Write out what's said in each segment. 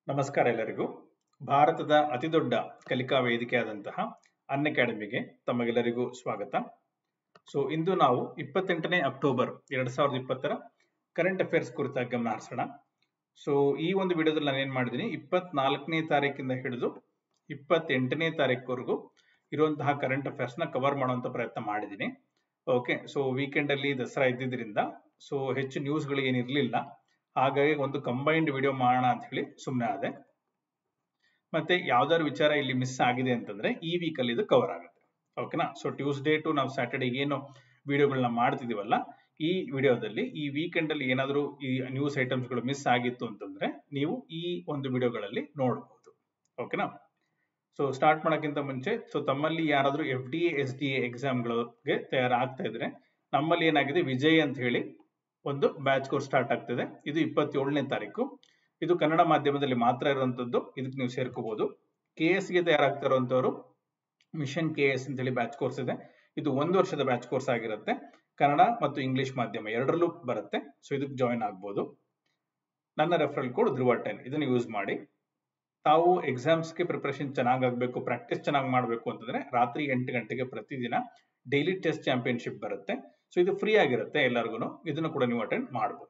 ನಮಸ್ಕಾರ ಎಲ್ಲರಿಗೂ ಭಾರತದ ಅತಿದೊಡ್ಡ ಕಲಿಕಾ ವೇದಿಕೆಯಾದಂತಹ ಅನ್ ಅಕಾಡೆಮಿಗೆ ತಮಗೆಲ್ಲರಿಗೂ ಸ್ವಾಗತ ಸೊ ಇಂದು ನಾವು ಇಪ್ಪತ್ತೆಂಟನೇ ಅಕ್ಟೋಬರ್ ಎರಡ್ ಸಾವಿರದ ಇಪ್ಪತ್ತರ ಕರೆಂಟ್ ಅಫೇರ್ಸ್ ಕುರಿತಾಗಿ ಗಮನ ಹರಿಸೋಣ ಸೊ ಈ ಒಂದು ವಿಡಿಯೋದಲ್ಲಿ ನಾನು ಏನ್ ಮಾಡಿದ್ದೀನಿ ಇಪ್ಪತ್ನಾಲ್ಕನೇ ತಾರೀಕಿಂದ ಹಿಡಿದು ಇಪ್ಪತ್ತೆಂಟನೇ ತಾರೀಕುವರೆಗೂ ಇರುವಂತಹ ಕರೆಂಟ್ ಅಫೇರ್ಸ್ ನ ಕವರ್ ಮಾಡುವಂತ ಪ್ರಯತ್ನ ಮಾಡಿದ್ದೀನಿ ಓಕೆ ಸೊ ವೀಕೆಂಡ್ ಅಲ್ಲಿ ದಸರಾ ಇದ್ದಿದ್ರಿಂದ ಸೊ ಹೆಚ್ಚು ನ್ಯೂಸ್ಗಳು ಏನಿರಲಿಲ್ಲ ಹಾಗಾಗಿ ಒಂದು ಕಂಬೈನ್ಡ್ ವಿಡಿಯೋ ಮಾಡೋಣ ಅಂತ ಹೇಳಿ ಸುಮ್ಮನೆ ಆದೆ ಮತ್ತೆ ಯಾವ್ದಾದ್ರು ವಿಚಾರ ಇಲ್ಲಿ ಮಿಸ್ ಆಗಿದೆ ಅಂತಂದ್ರೆ ಈ ವೀಕ್ ಅಲ್ಲಿ ಇದು ಕವರ್ ಆಗುತ್ತೆ ಓಕೆನಾ ಸೊ ಟ್ಯೂಸ್ಡೇ ಟು ನಾವು ಸ್ಯಾಟರ್ಡೆ ಏನು ವಿಡಿಯೋಗಳನ್ನ ಮಾಡ್ತಿದೀವಲ್ಲ ಈ ವಿಡಿಯೋದಲ್ಲಿ ಈ ವೀಕೆಂಡ್ ಅಲ್ಲಿ ಏನಾದರೂ ಈ ನ್ಯೂಸ್ ಐಟಮ್ಸ್ ಗಳು ಮಿಸ್ ಆಗಿತ್ತು ಅಂತಂದ್ರೆ ನೀವು ಈ ಒಂದು ವಿಡಿಯೋಗಳಲ್ಲಿ ನೋಡಬಹುದು ಓಕೆನಾ ಸೊ ಸ್ಟಾರ್ಟ್ ಮಾಡೋಕ್ಕಿಂತ ಮುಂಚೆ ಸೊ ತಮ್ಮಲ್ಲಿ ಯಾರಾದರೂ F D S D A ಎಕ್ಸಾಮ್ಗಳಿಗೆ ತಯಾರಾಗ್ತಾ ಇದ್ರೆ ನಮ್ಮಲ್ಲಿ ಏನಾಗಿದೆ ವಿಜಯ್ ಅಂತ ಹೇಳಿ ಒಂದು ಬ್ಯಾಚ್ ಕೋರ್ಸ್ ಸ್ಟಾರ್ಟ್ ಆಗ್ತಿದೆ ಇದು ಇಪ್ಪತ್ತೇಳನೇ ತಾರೀಕು ಇದು ಕನ್ನಡ ಮಾಧ್ಯಮದಲ್ಲಿ ಮಾತ್ರ ಇರುವಂತದ್ದು ಇದಕ್ಕೆ ನೀವು ಸೇರ್ಕೋಬಹುದು ಕೆ ಎಸ್ ಗೆ ತಯಾರಾಗ್ತಾ ಇರುವಂತವರು ಮಿಷನ್ ಕೆ ಎಸ್ ಅಂತ ಹೇಳಿ ಬ್ಯಾಚ್ ಕೋರ್ಸ್ ಇದೆ ಇದು ಒಂದು ವರ್ಷದ ಬ್ಯಾಚ್ ಕೋರ್ಸ್ ಆಗಿರುತ್ತೆ ಕನ್ನಡ ಮತ್ತು ಇಂಗ್ಲಿಷ್ ಮಾಧ್ಯಮ ಎರಡರಲ್ಲೂ ಬರುತ್ತೆ ಸೊ ಇದಕ್ಕೆ ಜಾಯಿನ್ ಆಗ್ಬೋದು ನನ್ನ ರೆಫರಲ್ ಕೋಡ್ ಧ್ರುವ ಟೆನ್ ಇದನ್ನು ಯೂಸ್ ಮಾಡಿ ತಾವು ಎಕ್ಸಾಮ್ಸ್ಗೆ ಪ್ರಿಪರೇಷನ್ ಚೆನ್ನಾಗಿ ಆಗಬೇಕು ಪ್ರಾಕ್ಟೀಸ್ ಚೆನ್ನಾಗಿ ಮಾಡಬೇಕು ಅಂತಂದ್ರೆ ರಾತ್ರಿ ಎಂಟು ಗಂಟೆಗೆ ಪ್ರತಿದಿನ ಡೈಲಿ ಟೆಸ್ಟ್ ಚಾಂಪಿಯನ್ಶಿಪ್ ಬರುತ್ತೆ ಸೊ ಇದು ಫ್ರೀ ಆಗಿರುತ್ತೆ ಎಲ್ಲರಿಗೂ ಇದನ್ನು ಕೂಡ ನೀವು ಅಟೆಂಡ್ ಮಾಡಬಹುದು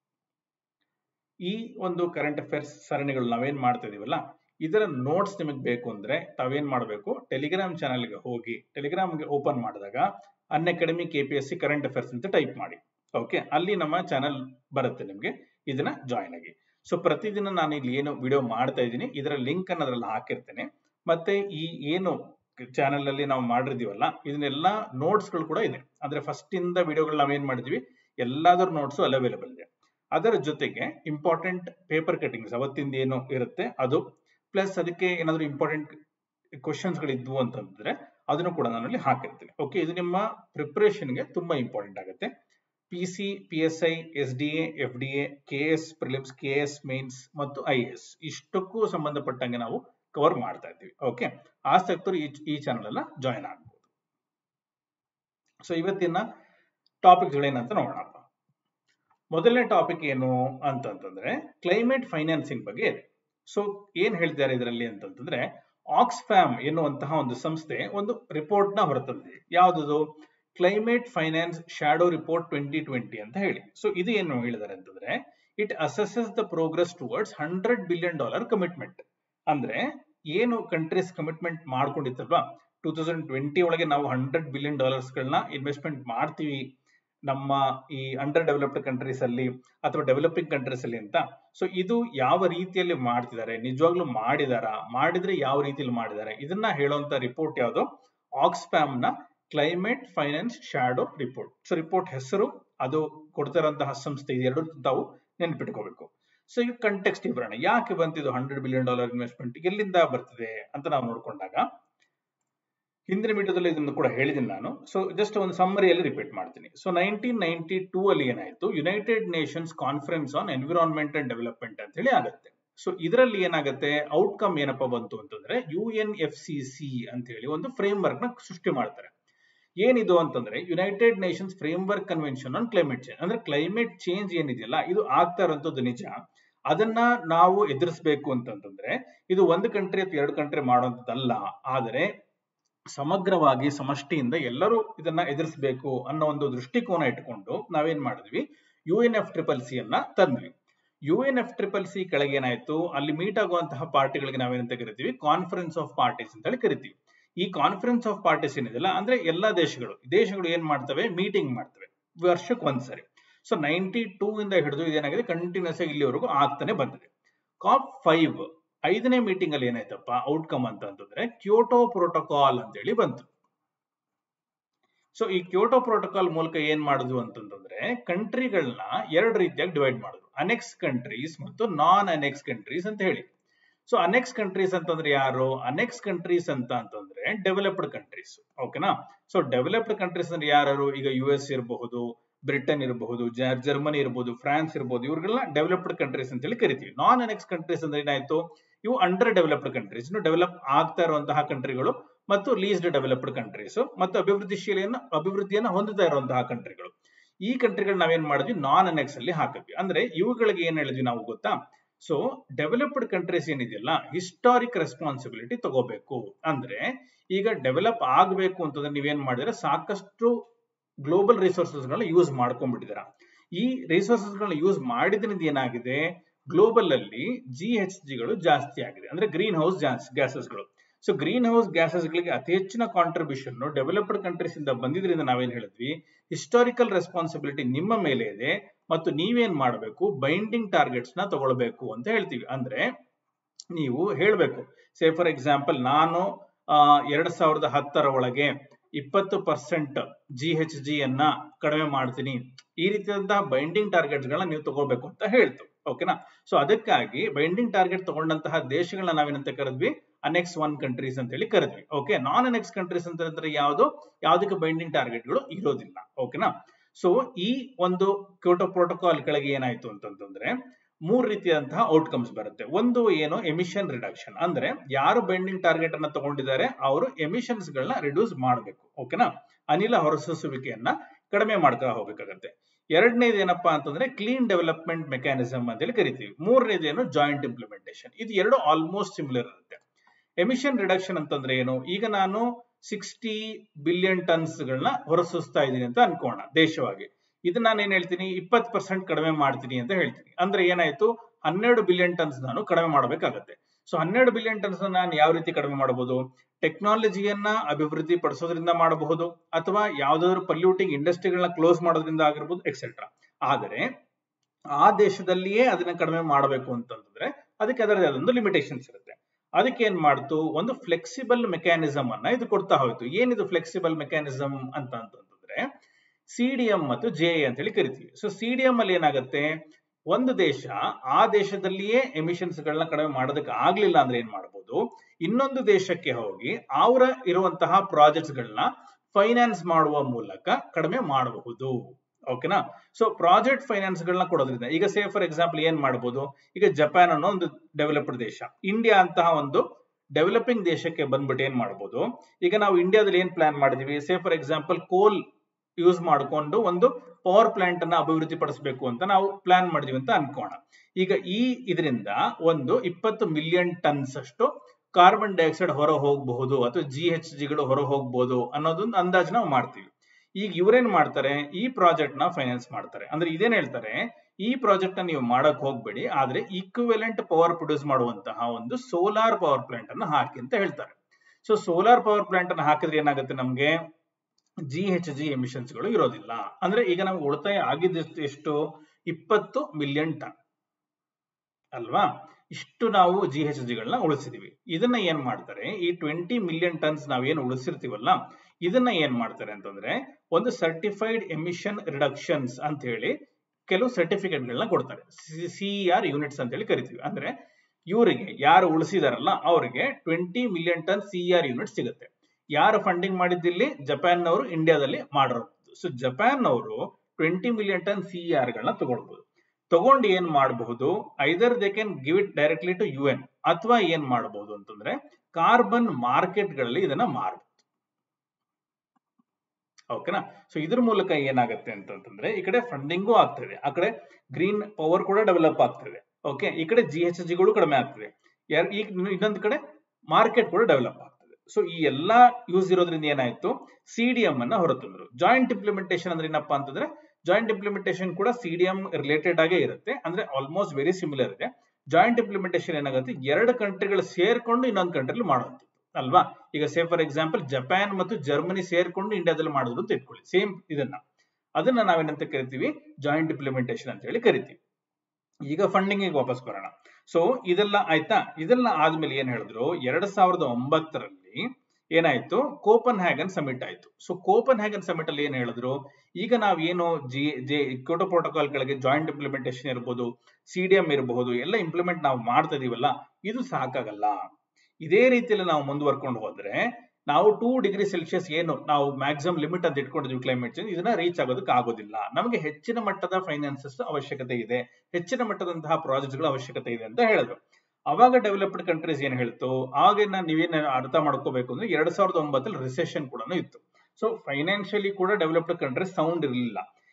ಈ ಒಂದು ಕರೆಂಟ್ ಅಫೇರ್ಸ್ ಸರಣಿಗಳು ನಾವೇನ್ ಮಾಡ್ತಾ ಇದೀವಲ್ಲ ಇದರ ನೋಟ್ಸ್ ನಿಮಗೆ ಬೇಕು ಅಂದ್ರೆ ತಾವೇನ್ ಮಾಡಬೇಕು ಟೆಲಿಗ್ರಾಮ್ ಚಾನಲ್ಗೆ ಹೋಗಿ ಟೆಲಿಗ್ರಾಮ್ಗೆ ಓಪನ್ ಮಾಡಿದಾಗ Unacademy K P S C current affairs ಅಂತ ಟೈಪ್ ಮಾಡಿ ಓಕೆ ಅಲ್ಲಿ ನಮ್ಮ ಚಾನಲ್ ಬರುತ್ತೆ ನಿಮಗೆ ಇದನ್ನ ಜಾಯಿನ್ ಆಗಿ ಸೊ ಪ್ರತಿದಿನ ನಾನು ಇಲ್ಲಿ ಏನು ವಿಡಿಯೋ ಮಾಡ್ತಾ ಇದ್ದೀನಿ ಇದರ ಲಿಂಕ್ ಅನ್ನ ಅದರಲ್ಲಿ ಹಾಕಿರ್ತೇನೆ ಮತ್ತೆ ಈ ಏನು ಚಾನಲ್ ಅಲ್ಲಿ ನಾವು ಮಾಡಿರ್ತೀವಲ್ಲ ಇದನ್ನೆಲ್ಲ ನೋಟ್ಸ್ ಗಳು ಕೂಡ ಇದೆ ಅಂದ್ರೆ ಫಸ್ಟ್ ಇಂದ ವಿಡಿಯೋಗಳು ನಾವೇನ್ ಮಾಡಿದೀವಿ ಎಲ್ಲಾದ್ರ ನೋಟ್ಸ್ ಅಲ್ಲಿ ಅವೈಲೇಬಲ್ ಇದೆ ಅದರ ಜೊತೆಗೆ ಇಂಪಾರ್ಟೆಂಟ್ ಪೇಪರ್ ಕಟಿಂಗ್ಸ್ ಅವತ್ತಿಂದ ಏನು ಇರುತ್ತೆ ಅದು ಪ್ಲಸ್ ಅದಕ್ಕೆ ಏನಾದ್ರು ಇಂಪಾರ್ಟೆಂಟ್ ಕ್ವಶನ್ಸ್ ಗಳು ಇದ್ವು ಅಂತಂದ್ರೆ ಅದನ್ನು ಕೂಡ ನಾನು ಅಲ್ಲಿ ಹಾಕಿರ್ತೀನಿ ಓಕೆ ಇದು ನಿಮ್ಮ ಪ್ರಿಪರೇಷನ್ಗೆ ತುಂಬಾ ಇಂಪಾರ್ಟೆಂಟ್ ಆಗುತ್ತೆ P C P S I S D A F D A K S prelims K S mains ಮತ್ತು ಐ ಎಸ್ ಇಷ್ಟಕ್ಕೂ ಸಂಬಂಧಪಟ್ಟಂಗೆ ನಾವು ಕವರ್ ಮಾಡ್ತಾ ಇದ್ದೀವಿ ಓಕೆ ಆಸಕ್ತರು ಈ ಈ ಚಾನಲ್ ಎಲ್ಲ ಜಾಯಿನ್ ಆಗ್ಬೋದು ಸೊ ಇವತ್ತಿನ ಟಾಪಿಕ್ಗಳೇನಂತ ನೋಡೋಣಪ್ಪ ಮೊದಲನೇ ಟಾಪಿಕ್ ಏನು ಅಂತಂತಂದ್ರೆ ಕ್ಲೈಮೇಟ್ ಫೈನಾನ್ಸಿಂಗ್ ಬಗ್ಗೆ ಇದೆ ಸೊ ಏನ್ ಹೇಳ್ತಾರೆ ಇದರಲ್ಲಿ ಅಂತಂತಂದ್ರೆ ಆಕ್ಸ್ಫ್ಯಾಮ್ ಎನ್ನುವಂತಹ ಒಂದು ಸಂಸ್ಥೆ ಒಂದು ರಿಪೋರ್ಟ್ ನ ಹೊರತಂದಿದೆ ಯಾವ್ದು climate finance shadow report twenty twenty ಅಂತ ಹೇಳಿ ಸೊ ಇದು ಏನು ಹೇಳಿದ್ದಾರೆ ಅಂತಂದ್ರೆ it assesses the progress towards hundred billion dollar commitment ಅಂದ್ರೆ ಏನು ಕಂಟ್ರೀಸ್ ಕಮಿಟ್ಮೆಂಟ್ ಮಾಡ್ಕೊಂಡಿತ್ತಲ್ವಾ ಟೂ ತೌಸಂಡ್ ಟ್ವೆಂಟಿ ಒಳಗೆ ನಾವು ಹಂಡ್ರೆಡ್ ಬಿಲಿಯನ್ ಡಾಲರ್ಸ್ ಗಳನ್ನ ಇನ್ವೆಸ್ಟ್ಮೆಂಟ್ ಮಾಡ್ತೀವಿ ನಮ್ಮ ಈ ಅಂಡರ್ ಡೆವಲಪ್ಡ್ ಕಂಟ್ರೀಸ್ ಅಲ್ಲಿ ಅಥವಾ ಡೆವಲಪಿಂಗ್ ಕಂಟ್ರೀಸ್ ಅಲ್ಲಿ ಅಂತ ಸೊ ಇದು ಯಾವ ರೀತಿಯಲ್ಲಿ ಮಾಡ್ತಿದ್ದಾರೆ ನಿಜವಾಗ್ಲೂ ಮಾಡಿದಾರಾ ಮಾಡಿದ್ರೆ ಯಾವ ರೀತಿಯಲ್ಲಿ ಮಾಡಿದ್ದಾರೆ ಇದನ್ನ ಹೇಳುವಂತ ರಿಪೋರ್ಟ್ ಯಾವುದು ಆಕ್ಸ್ಪ್ಯಾಮ್ ನ climate finance shadow report so report ಹೆಸರು ಅದು ಕೊಡ್ತಿರೋಂತಹ ಸಂಸ್ಥೆ ಇದೆರಡು ತಾವು ನೆನ್ಪಿಟ್ಕೋಬೇಕು ಸೊ ಈಗ ಕಂಟೆಕ್ಸ್ಟ್ ಬರೋಣ ಯಾಕೆ ಬಂತಿದ್ದು ಹಂಡ್ರೆಡ್ ಬಿಲಿಯನ್ ಡಾಲರ್ ಇನ್ವೆಸ್ಟ್ಮೆಂಟ್ ಎಲ್ಲಿಂದ ಬರ್ತಿದೆ ಅಂತ ನಾವು ನೋಡ್ಕೊಂಡಾಗ ಹಿಂದಿನ ವಿಡಿಯೋದಲ್ಲಿ ಇದನ್ನು ಕೂಡ ಹೇಳಿದ್ದೀನಿ ನಾನು ಸೊ ಜಸ್ಟ್ ಒಂದು ಸಮ್ಮರಿಯಲ್ಲಿ ರಿಪೀಟ್ ಮಾಡ್ತೀನಿ ಸೊ ನೈನ್ಟೀನ್ ನೈನ್ಟಿ ಟೂ ಅಲ್ಲಿ ಏನಾಯ್ತು United Nations conference on environment and development ಅಂತ ಹೇಳಿ ಆಗುತ್ತೆ ಸೊ ಇದರಲ್ಲಿ ಏನಾಗುತ್ತೆ ಔಟ್ಕಮ್ ಏನಪ್ಪಾ ಬಂತು ಅಂತಂದ್ರೆ U N F C C ಅಂತ ಹೇಳಿ ಒಂದು ಫ್ರೇಮ್ ವರ್ಕ್ ನ ಸೃಷ್ಟಿ ಮಾಡ್ತಾರೆ ಏನಿದು ಅಂತಂದ್ರೆ United Nations framework convention on climate change ಅಂದ್ರೆ ಕ್ಲೈಮೇಟ್ ಚೇಂಜ್ ಏನಿದೆಯಲ್ಲ ಇದು ಆಗ್ತಾ ಇರೋಂಥದ್ದು ನಿಜ ಅದನ್ನ ನಾವು ಎದುರಿಸಬೇಕು ಅಂತಂತಂದ್ರೆ ಇದು ಒಂದು ಕಂಟ್ರಿ ಅಥವಾ ಎರಡು ಕಂಟ್ರಿ ಮಾಡುವಂತದ್ದಲ್ಲ ಆದರೆ ಸಮಗ್ರವಾಗಿ ಸಮಷ್ಟಿಯಿಂದ ಎಲ್ಲರೂ ಇದನ್ನ ಎದುರಿಸಬೇಕು ಅನ್ನೋ ಒಂದು ದೃಷ್ಟಿಕೋನ ಇಟ್ಕೊಂಡು ನಾವೇನ್ ಮಾಡಿದ್ವಿ U N F triple C ಅನ್ನ ತಂದ್ವಿ U N F triple C ಕೆಳಗೆ ಏನಾಯ್ತು ಅಲ್ಲಿ ಮೀಟ್ ಆಗುವಂತಹ ಪಾರ್ಟಿಗಳಿಗೆ ನಾವೇನಂತ ಕರಿತೀವಿ ಕಾನ್ಫರೆನ್ಸ್ ಆಫ್ ಪಾರ್ಟೀಸ್ ಅಂತ ಹೇಳಿ ಕರಿತೀವಿ ಈ ಕಾನ್ಫರೆನ್ಸ್ ಆಫ್ ಪಾರ್ಟೀಸ್ ಏನಿದೆಲ್ಲ ಅಂದ್ರೆ ಎಲ್ಲಾ ದೇಶಗಳು ದೇಶಗಳು ಏನ್ ಮಾಡ್ತವೆ ಮೀಟಿಂಗ್ ಮಾಡ್ತವೆ ವರ್ಷಕ್ಕೆ ಒಂದ್ಸರಿ ಸೊ ನೈನ್ಟಿ ಟೂ ಇಂದ ಹಿಡಿದು ಇದೇನಾಗಿದೆ ಕಂಟಿನ್ಯೂಸ್ ಆಗಿ ಇಲ್ಲಿವರೆಗೂ ಆಗ್ತಾನೆ ಬಂದಿದೆ ಕಾಪ್ ಫೈವ್ ಐದನೇ ಮೀಟಿಂಗ್ ಅಲ್ಲಿ ಏನಾಯ್ತಪ್ಪ ಔಟ್ಕಮ್ ಅಂತ ಅಂತಂದ್ರೆ ಕ್ಯೋಟೋ ಪ್ರೋಟೋಕಾಲ್ ಅಂತ ಹೇಳಿ ಬಂತು ಸೊ ಈ ಕ್ಯೋಟೋ ಪ್ರೋಟೋಕಾಲ್ ಮೂಲಕ ಏನ್ ಮಾಡುದು ಅಂತಂದ್ರೆ ಕಂಟ್ರಿಗಳನ್ನ ಎರಡು ರೀತಿಯಾಗಿ ಡಿವೈಡ್ ಮಾಡುದು ಅನೆಕ್ಸ್ ಕಂಟ್ರೀಸ್ ಮತ್ತು ನಾನ್ ಅನೆಕ್ಸ್ ಕಂಟ್ರೀಸ್ ಅಂತ ಹೇಳಿ ಸೊ ಅನೆಕ್ಸ್ ಕಂಟ್ರೀಸ್ ಅಂತಂದ್ರೆ ಯಾರು ಅನೆಕ್ಸ್ ಕಂಟ್ರೀಸ್ ಅಂತ ಅಂತಂದ್ರೆ ಡೆವಲಪ್ಡ್ ಕಂಟ್ರೀಸ್ ಓಕೆನಾ ಸೊ ಡೆವಲಪ್ಡ್ ಕಂಟ್ರೀಸ್ ಅಂದ್ರೆ ಯಾರು ಈಗ ಯು ಎಸ್ ಇರಬಹುದು ಬ್ರಿಟನ್ ಇರಬಹುದು ಜರ್ಮನಿ ಇರಬಹುದು ಫ್ರಾನ್ಸ್ ಇರಬಹುದು ಇವ್ರಿಗೆಲ್ಲ ಡೆವಲಪ್ಡ್ ಕಂಟ್ರೀಸ್ ಅಂತ ಹೇಳಿ ಕರಿತೀವಿ ನಾನ್ ಅನೆಕ್ಸ್ ಕಂಟ್ರೀಸ್ ಅಂದ್ರೆ ಏನಾಯ್ತು ಇವು ಅಂಡರ್ ಡೆವಲಪ್ಡ್ ಕಂಟ್ರೀಸ್ ಇನ್ನು ಡೆವಲಪ್ ಆಗ್ತಾ ಇರುವಂತಹ ಕಂಟ್ರಿಗಳು ಮತ್ತು ಲೀಸ್ಡ್ ಡೆವಲಪ್ಡ್ ಕಂಟ್ರೀಸ್ ಮತ್ತು ಅಭಿವೃದ್ಧಿಶೀಲಿಯನ್ನು ಅಭಿವೃದ್ಧಿಯನ್ನು ಹೊಂದುತ್ತಾ ಇರುವಂತಹ ಕಂಟ್ರಿಗಳು ಈ ಕಂಟ್ರಿಗಳು ನಾವೇನ್ ಮಾಡಿದ್ವಿ ನಾನ್ ಅನೆಕ್ಸ್ ಅಲ್ಲಿ ಹಾಕಿದ್ವಿ ಅಂದ್ರೆ ಇವುಗಳಿಗೆ ಏನ್ ಹೇಳಿದ್ವಿ ನಾವು ಗೊತ್ತಾ ಸೊ ಡೆವಲಪ್ಡ್ ಕಂಟ್ರೀಸ್ ಏನಿದೆಯಲ್ಲ ಹಿಸ್ಟಾರಿಕ್ ರೆಸ್ಪಾನ್ಸಿಬಿಲಿಟಿ ತಗೋಬೇಕು ಅಂದ್ರೆ ಈಗ ಡೆವಲಪ್ ಆಗಬೇಕು ಅಂತಂದ್ರೆ ನೀವೇನ್ ಮಾಡಿದ್ರೆ ಸಾಕಷ್ಟು ಗ್ಲೋಬಲ್ ರಿಸೋರ್ಸಸ್ ಗಳನ್ನ ಯೂಸ್ ಮಾಡ್ಕೊಂಡ್ಬಿಟ್ಟಿದ್ದೀರಾ ಈ ರಿಸೋರ್ಸಸ್ ಗಳನ್ನ ಯೂಸ್ ಮಾಡಿದ್ರಿಂದ ಏನಾಗಿದೆ ಗ್ಲೋಬಲ್ ಅಲ್ಲಿ ಜಿ ಎಚ್ ಜಿಗಳು ಜಾಸ್ತಿ ಆಗಿದೆ ಅಂದ್ರೆ ಗ್ರೀನ್ ಹೌಸ್ ಗ್ಯಾಸಸ್ ಗಳು ಸೊ ಗ್ರೀನ್ ಹೌಸ್ ಗ್ಯಾಸಸ್ ಗಳಿಗೆ ಅತಿ ಹೆಚ್ಚಿನ ಕಾಂಟ್ರಿಬ್ಯೂಷನ್ ಡೆವಲಪ್ಡ್ ಕಂಟ್ರೀಸ್ ಇಂದ ಬಂದಿದ್ರಿಂದ ನಾವೇನ್ ಹೇಳಿದ್ವಿ ಹಿಸ್ಟಾರಿಕಲ್ ರೆಸ್ಪಾನ್ಸಿಬಿಲಿಟಿ ನಿಮ್ಮ ಮೇಲೆ ಇದೆ ಮತ್ತು ನೀವೇನ್ ಮಾಡಬೇಕು ಬೈಂಡಿಂಗ್ ಟಾರ್ಗೆಟ್ಸ್ ನ ತಗೊಳ್ಬೇಕು ಅಂತ ಹೇಳ್ತೀವಿ ಅಂದ್ರೆ ನೀವು ಹೇಳ್ಬೇಕು ಸೇ ಫಾರ್ ಎಕ್ಸಾಂಪಲ್ ನಾನು ಎರಡ್ ಸಾವಿರದ ಹತ್ತರ ಒಳಗೆ ಇಪ್ಪತ್ತು ಪರ್ಸೆಂಟ್ ಜಿ ಎಚ್ ಜಿ ಅನ್ನ ಕಡಿಮೆ ಮಾಡ್ತೀನಿ ಈ ರೀತಿಯಾದಂತಹ ಬೈಂಡಿಂಗ್ ಟಾರ್ಗೆಟ್ಸ್ ಗಳನ್ನ ನೀವು ತಗೋಬೇಕು ಅಂತ ಹೇಳ್ತು ಓಕೆನಾ ಸೊ ಅದಕ್ಕಾಗಿ ಬೈಂಡಿಂಗ್ ಟಾರ್ಗೆಟ್ ತಗೊಂಡಂತಹ ದೇಶಗಳನ್ನ ನಾವೇನಂತ ಕರೆದ್ವಿ ಅನೆಕ್ಸ್ ಒನ್ ಕಂಟ್ರೀಸ್ ಅಂತ ಹೇಳಿ ಕರೆದ್ವಿ ಓಕೆ ನಾನ್ ಅನೆಕ್ಸ್ ಕಂಟ್ರೀಸ್ ಅಂತ ಯಾವುದು ಯಾವುದಕ್ಕೆ ಬೈಂಡಿಂಗ್ ಟಾರ್ಗೆಟ್ಗಳು ಇರೋದಿಲ್ಲ ಓಕೆನಾ ಸೊ ಈ ಒಂದು ಕ್ಯೋಟೋ ಪ್ರೋಟೋಕಾಲ್ ಕೆಳಗೆ ಏನಾಯ್ತು ಅಂತಂತಂದ್ರೆ ಮೂರ್ ರೀತಿಯಾದಂತಹ ಔಟ್ಕಮ್ಸ್ ಬರುತ್ತೆ ಒಂದು ಏನು ಎಮಿಷನ್ ರಿಡಕ್ಷನ್ ಅಂದ್ರೆ ಯಾರು ಬೈಂಡಿಂಗ್ ಟಾರ್ಗೆಟ್ ಅನ್ನ ತಗೊಂಡಿದ್ದಾರೆ ಅವರು ಎಮಿಷನ್ಸ್ ಗಳನ್ನ ರಿಡ್ಯೂಸ್ ಮಾಡಬೇಕು ಓಕೆನಾ ಅನಿಲ ಹೊರಸೂಸುವಿಕೆಯನ್ನ ಕಡಿಮೆ ಮಾಡ್ತಾ ಹೋಗ್ಬೇಕಾಗತ್ತೆ ಎರಡನೇದು ಏನಪ್ಪಾ ಅಂತಂದ್ರೆ ಕ್ಲೀನ್ ಡೆವಲಪ್ಮೆಂಟ್ ಮೆಕ್ಯಾನಿಸಮ್ ಅಂತ ಹೇಳಿ ಕರಿತೀವಿ ಮೂರನೇದು ಏನು ಜಾಯಿಂಟ್ ಇಂಪ್ಲಿಮೆಂಟೇಷನ್ ಇದು ಎರಡು ಆಲ್ಮೋಸ್ಟ್ ಸಿಮಿಲರ್ ಇರುತ್ತೆ ಎಮಿಷನ್ ರಿಡಕ್ಷನ್ ಅಂತಂದ್ರೆ ಏನು ಈಗ ನಾನು ಸಿಕ್ಸ್ಟಿ ಬಿಲಿಯನ್ ಟನ್ಸ್ ಗಳನ್ನ ಹೊರಸೂಸ್ತಾ ಇದ್ದೀನಿ ಅಂತ ಅನ್ಕೋಣ ದೇಶವಾಗಿ ಇದು ನಾನು ಏನ್ ಹೇಳ್ತೀನಿ ಇಪ್ಪತ್ತು ಪರ್ಸೆಂಟ್ ಕಡಿಮೆ ಮಾಡ್ತೀನಿ ಅಂತ ಹೇಳ್ತೀನಿ ಅಂದ್ರೆ ಏನಾಯ್ತು ಹನ್ನೆರಡು ಬಿಲಿಯನ್ ಟನ್ಸ್ ನಾನು ಕಡಿಮೆ ಮಾಡಬೇಕಾಗತ್ತೆ ಸೊ ಹನ್ನೆರಡು ಬಿಲಿಯನ್ ಟನ್ಸ್ ನಾನು ಯಾವ ರೀತಿ ಕಡಿಮೆ ಮಾಡಬಹುದು ಟೆಕ್ನಾಲಜಿಯನ್ನ ಅಭಿವೃದ್ಧಿ ಪಡಿಸೋದ್ರಿಂದ ಮಾಡಬಹುದು ಅಥವಾ ಯಾವ್ದಾದ್ರು ಪಲ್ಯೂಟಿಂಗ್ ಇಂಡಸ್ಟ್ರಿಗಳನ್ನ ಕ್ಲೋಸ್ ಮಾಡೋದ್ರಿಂದ ಆಗಿರ್ಬೋದು ಎಕ್ಸೆಟ್ರಾ ಆದರೆ ಆ ದೇಶದಲ್ಲಿಯೇ ಅದನ್ನ ಕಡಿಮೆ ಮಾಡಬೇಕು ಅಂತಂದ್ರೆ ಅದಕ್ಕೆ ಅದರದೇ ಆದೊಂದು ಲಿಮಿಟೇಷನ್ಸ್ ಇರುತ್ತೆ ಅದಕ್ಕೆ ಏನ್ ಮಾಡ್ತು ಒಂದು ಫ್ಲೆಕ್ಸಿಬಲ್ ಮೆಕ್ಯಾನಿಸಮ್ ಅನ್ನ ಇದು ಕೊಡ್ತಾ ಹೋಯ್ತು ಏನಿದು ಫ್ಲೆಕ್ಸಿಬಲ್ ಮೆಕ್ಯಾನಿಸಮ್ ಅಂತ ಅಂತಂದ್ರೆ ಸಿಡಿಎಂ ಮತ್ತು ಜೆ ಅಂತ ಹೇಳಿ ಕರಿತೀವಿ ಸೊ ಸಿಡಿಎಂ ಅಲ್ಲಿ ಏನಾಗುತ್ತೆ ಒಂದು ದೇಶ ಆ ದೇಶದಲ್ಲಿಯೇ ಎಮಿಷನ್ಸ್ ಗಳನ್ನ ಕಡಿಮೆ ಮಾಡೋದಕ್ಕೆ ಆಗ್ಲಿಲ್ಲ ಅಂದ್ರೆ ಏನ್ ಮಾಡಬಹುದು ಇನ್ನೊಂದು ದೇಶಕ್ಕೆ ಹೋಗಿ ಅವರ ಇರುವಂತಹ ಪ್ರಾಜೆಕ್ಟ್ಸ್ ಗಳನ್ನ ಫೈನಾನ್ಸ್ ಮಾಡುವ ಮೂಲಕ ಕಡಿಮೆ ಮಾಡಬಹುದು ಓಕೆನಾ ಸೊ ಪ್ರಾಜೆಕ್ಟ್ ಫೈನಾನ್ಸ್ ಗಳನ್ನ ಕೊಡೋದ್ರಿಂದ ಈಗ ಸೇ ಫಾರ್ ಎಕ್ಸಾಂಪಲ್ ಏನ್ ಮಾಡಬಹುದು ಈಗ ಜಪಾನ್ ಅನ್ನೋ ಒಂದು ಡೆವಲಪ್ಡ್ ದೇಶ ಇಂಡಿಯಾ ಅಂತಹ ಒಂದು ಡೆವಲಪಿಂಗ್ ದೇಶಕ್ಕೆ ಬಂದ್ಬಿಟ್ಟು ಏನ್ ಮಾಡಬಹುದು ಈಗ ನಾವು ಇಂಡಿಯಾದಲ್ಲಿ ಏನ್ ಪ್ಲಾನ್ ಮಾಡಿದೀವಿ say for example coal use ಮಾಡಿಕೊಂಡು ಒಂದು ಪವರ್ ಪ್ಲಾಂಟ್ ಅನ್ನ ಅಭಿವೃದ್ಧಿ ಪಡಿಸಬೇಕು ಅಂತ ನಾವು ಪ್ಲಾನ್ ಮಾಡಿದೀವಿ ಅಂತ ಅನ್ಕೋಣ ಈಗ ಈ ಇದರಿಂದ ಒಂದು ಇಪ್ಪತ್ತು ಮಿಲಿಯನ್ ಟನ್ಸ್ ಅಷ್ಟು ಕಾರ್ಬನ್ ಡೈಆಕ್ಸೈಡ್ ಹೊರ ಹೋಗಬಹುದು ಅಥವಾ ಜಿ ಎಚ್ ಜಿಗಳು ಹೊರ ಹೋಗಬಹುದು ಅನ್ನೋದೊಂದು ಅಂದಾಜು ನಾವು ಮಾಡ್ತೀವಿ ಈಗ ಇವ್ರೇನ್ ಮಾಡ್ತಾರೆ ಈ ಪ್ರಾಜೆಕ್ಟ್ ನ ಫೈನಾನ್ಸ್ ಮಾಡ್ತಾರೆ ಅಂದ್ರೆ ಇದೇನ್ ಹೇಳ್ತಾರೆ ಈ ಪ್ರಾಜೆಕ್ಟ್ ನ ನೀವು ಮಾಡಕ್ ಹೋಗ್ಬೇಡಿ ಆದ್ರೆ ಈಕ್ವಿವೆಲೆಂಟ್ ಪವರ್ ಪ್ರೊಡ್ಯೂಸ್ ಮಾಡುವಂತಹ ಒಂದು ಸೋಲಾರ್ ಪವರ್ ಪ್ಲಾಂಟ್ ಅನ್ನ ಹಾಕಿ ಅಂತ ಹೇಳ್ತಾರೆ ಸೊ ಸೋಲಾರ್ ಪವರ್ ಪ್ಲಾಂಟ್ ಅನ್ನ ಹಾಕಿದ್ರೆ ಏನಾಗುತ್ತೆ ನಮ್ಗೆ ಜಿ ಎಚ್ ಜಿ ಎಮಿಷನ್ಸ್ ಗಳು ಇರೋದಿಲ್ಲ ಅಂದ್ರೆ ಈಗ ನಮ್ಗೆ ಉಳಿತಾಯ ಆಗಿದ್ದು ಎಷ್ಟು ಇಪ್ಪತ್ತು ಮಿಲಿಯನ್ ಟನ್ ಅಲ್ವಾ ಇಷ್ಟು ನಾವು ಜಿ ಎಚ್ ಜಿಗಳನ್ನ ಉಳಿಸಿದೀವಿ ಇದನ್ನ ಏನ್ ಮಾಡ್ತಾರೆ ಈ ಟ್ವೆಂಟಿ ಮಿಲಿಯನ್ ಟನ್ಸ್ ನಾವೇನು ಉಳಿಸಿರ್ತೀವಲ್ಲ ಇದನ್ನ ಏನ್ ಮಾಡ್ತಾರೆ ಅಂತಂದ್ರೆ ಒಂದು ಸರ್ಟಿಫೈಡ್ ಎಮಿಷನ್ ರಿಡಕ್ಷನ್ಸ್ ಅಂತ ಹೇಳಿ ಕೆಲವು ಸರ್ಟಿಫಿಕೇಟ್ ಗಳನ್ನ ಕೊಡ್ತಾರೆ ಸಿ ಆರ್ ಯೂನಿಟ್ಸ್ ಅಂತ ಹೇಳಿ ಕರಿತೀವಿ ಅಂದ್ರೆ ಇವರಿಗೆ ಯಾರು ಉಳಿಸಿದಾರಲ್ಲ ಅವರಿಗೆ twenty million ton C R unit ಸಿಗುತ್ತೆ ಯಾರು ಫಂಡಿಂಗ್ ಮಾಡಿದ್ದಿಲ್ಲಿ ಜಪಾನ್ ನವರು ಇಂಡಿಯಾದಲ್ಲಿ ಮಾಡಿರೋದು ಸೊ ಜಪಾನ್ ಅವರು twenty million ton C R ಗಳನ್ನ ತಗೊಳ್ಬಹುದು ತಗೊಂಡು ಏನ್ ಮಾಡಬಹುದು either they can give it directly to U N ಅಥವಾ ಏನ್ ಮಾಡಬಹುದು ಅಂತಂದ್ರೆ ಕಾರ್ಬನ್ ಮಾರ್ಕೆಟ್ ಗಳಲ್ಲಿ ಇದನ್ನ ಮಾರಬಹುದು ಓಕೆನಾ ಸೊ ಇದ್ರ ಮೂಲಕ ಏನಾಗುತ್ತೆ ಅಂತಂದ್ರೆ ಈ ಕಡೆ ಫಂಡಿಂಗು ಆಗ್ತದೆ ಆ ಕಡೆ ಗ್ರೀನ್ ಪವರ್ ಕೂಡ ಡೆವಲಪ್ ಆಗ್ತದೆ ಓಕೆ ಈ ಕಡೆ ಜಿ ಎಚ್ ಜಿಗಳು ಕಡಿಮೆ ಆಗ್ತದೆ ಈಗ ಇನ್ನೊಂದು ಕಡೆ ಮಾರ್ಕೆಟ್ ಕೂಡ ಡೆವಲಪ್ ಆಗ್ತದೆ ಸೊ ಈ ಎಲ್ಲಾ ಯೂಸ್ ಇರೋದ್ರಿಂದ ಏನಾಯ್ತು ಸಿಡಿಎಂ ಅನ್ನ ಹೊರತಂದ್ರು ಜಾಯಿಂಟ್ ಇಂಪ್ಲಿಮೆಂಟೇಷನ್ ಅಂದ್ರೆ ಏನಪ್ಪಾ ಅಂತಂದ್ರೆ ಜಾಯಿಂಟ್ ಇಂಪ್ಲಿಮೆಂಟೇಷನ್ ಕೂಡ ಸಿಡಿಎಂ ರಿಲೇಟೆಡ್ ಆಗೇ ಇರುತ್ತೆ ಅಂದ್ರೆ ಆಲ್ಮೋಸ್ಟ್ ವೆರಿ ಸಿಮಿಲರ್ ಇದೆ ಜಾಯಿಂಟ್ ಇಂಪ್ಲಿಮೆಂಟೇಷನ್ ಏನಾಗುತ್ತೆ ಎರಡು ಕಂಟ್ರಿಗಳು ಸೇರ್ಕೊಂಡು ಇನ್ನೊಂದು ಕಂಟ್ರಿಲಿ ಮಾಡುವಂಥದ್ದು ಅಲ್ವಾ ಈಗ ಸೇ ಫಾರ್ ಎಕ್ಸಾಂಪಲ್ ಜಪಾನ್ ಮತ್ತು ಜರ್ಮನಿ ಸೇರ್ಕೊಂಡು ಇಂಡಿಯಾದಲ್ಲಿ ಮಾಡಿದ್ರು ಅಂತ ಇಟ್ಕೊಳ್ಳಿ ಸೇಮ್ ಇದನ್ನ ಅದನ್ನ ನಾವೇನಂತ ಕರಿತೀವಿ ಜಾಯಿಂಟ್ ಇಂಪ್ಲಿಮೆಂಟೇಷನ್ ಅಂತ ಹೇಳಿ ಕರಿತೀವಿ ಈಗ ಫಂಡಿಂಗ್ ವಾಪಸ್ ಬರೋಣ ಸೊ ಇದೆಲ್ಲ ಆಯ್ತಾ ಇದೆಲ್ಲ ಆದ್ಮೇಲೆ ಏನ್ ಹೇಳಿದ್ರು ಎರಡ್ ಸಾವಿರದ ಒಂಬತ್ತರಲ್ಲಿ ಏನಾಯ್ತು ಕೋಪನ್ ಹ್ಯಾಗನ್ ಸಮಿಟ್ ಆಯ್ತು ಸೊ ಕೋಪನ್ ಹ್ಯಾಗನ್ ಸಮಿಟ್ ಅಲ್ಲಿ ಏನ್ ಹೇಳಿದ್ರು ಈಗ ನಾವ್ ಏನು ಜಿ ಜೆ ಕ್ಯೋಟೋ ಪ್ರೋಟೋಕಾಲ್ ಗಳಿಗೆ ಜಾಯಿಂಟ್ ಇಂಪ್ಲಿಮೆಂಟೇಷನ್ ಇರಬಹುದು ಸಿಡಿಎಂ ಇರಬಹುದು ಎಲ್ಲ ಇಂಪ್ಲಿಮೆಂಟ್ ನಾವು ಮಾಡ್ತಾ ಇದೀವಲ್ಲ ಇದು ಸಾಕಾಗಲ್ಲ ಇದೇ ರೀತಿಯಲ್ಲಿ ನಾವು ಮುಂದುವರ್ಕೊಂಡು ಹೋದ್ರೆ ನಾವು ಟೂ ಡಿಗ್ರಿ ಸೆಲ್ಸಿಯಸ್ ಏನು ನಾವು ಮ್ಯಾಕ್ಸಿಮಮ್ ಲಿಮಿಟ್ ಅಂತ ಇಟ್ಕೊಂಡಿದ್ವಿ ಕ್ಲೈಮೇಟ್ ಚೇಂಜ್ ಇದನ್ನ ರೀಚ್ ಆಗೋದಕ್ಕೆ ಆಗೋದಿಲ್ಲ ನಮಗೆ ಹೆಚ್ಚಿನ ಮಟ್ಟದ ಫೈನಾನ್ಸಸ್ ಅವಶ್ಯಕತೆ ಇದೆ ಹೆಚ್ಚಿನ ಮಟ್ಟದಂತಹ ಪ್ರಾಜೆಕ್ಟ್ಗಳ ಅವಶ್ಯಕತೆ ಇದೆ ಅಂತ ಹೇಳಿದ್ರು ಅವಾಗ ಡೆವಲಪ್ಡ್ ಕಂಟ್ರೀಸ್ ಏನ್ ಹೇಳ್ತು ಆವಾಗ ನೀವೇನ್ ಅರ್ಥ ಮಾಡ್ಕೋಬೇಕು ಅಂದ್ರೆ ಎರಡ್ ಸಾವಿರದ ಒಂಬತ್ತಲ್ಲಿ ರಿಸೆಷನ್ ಕೂಡ ಇತ್ತು ಸೊ ಫೈನಾನ್ಷಿಯಲಿ ಕೂಡ ಡೆವಲಪ್ಡ್ ಕಂಟ್ರೀಸ್ ಸೌಂಡ್ ಇರಲಿಲ್ಲ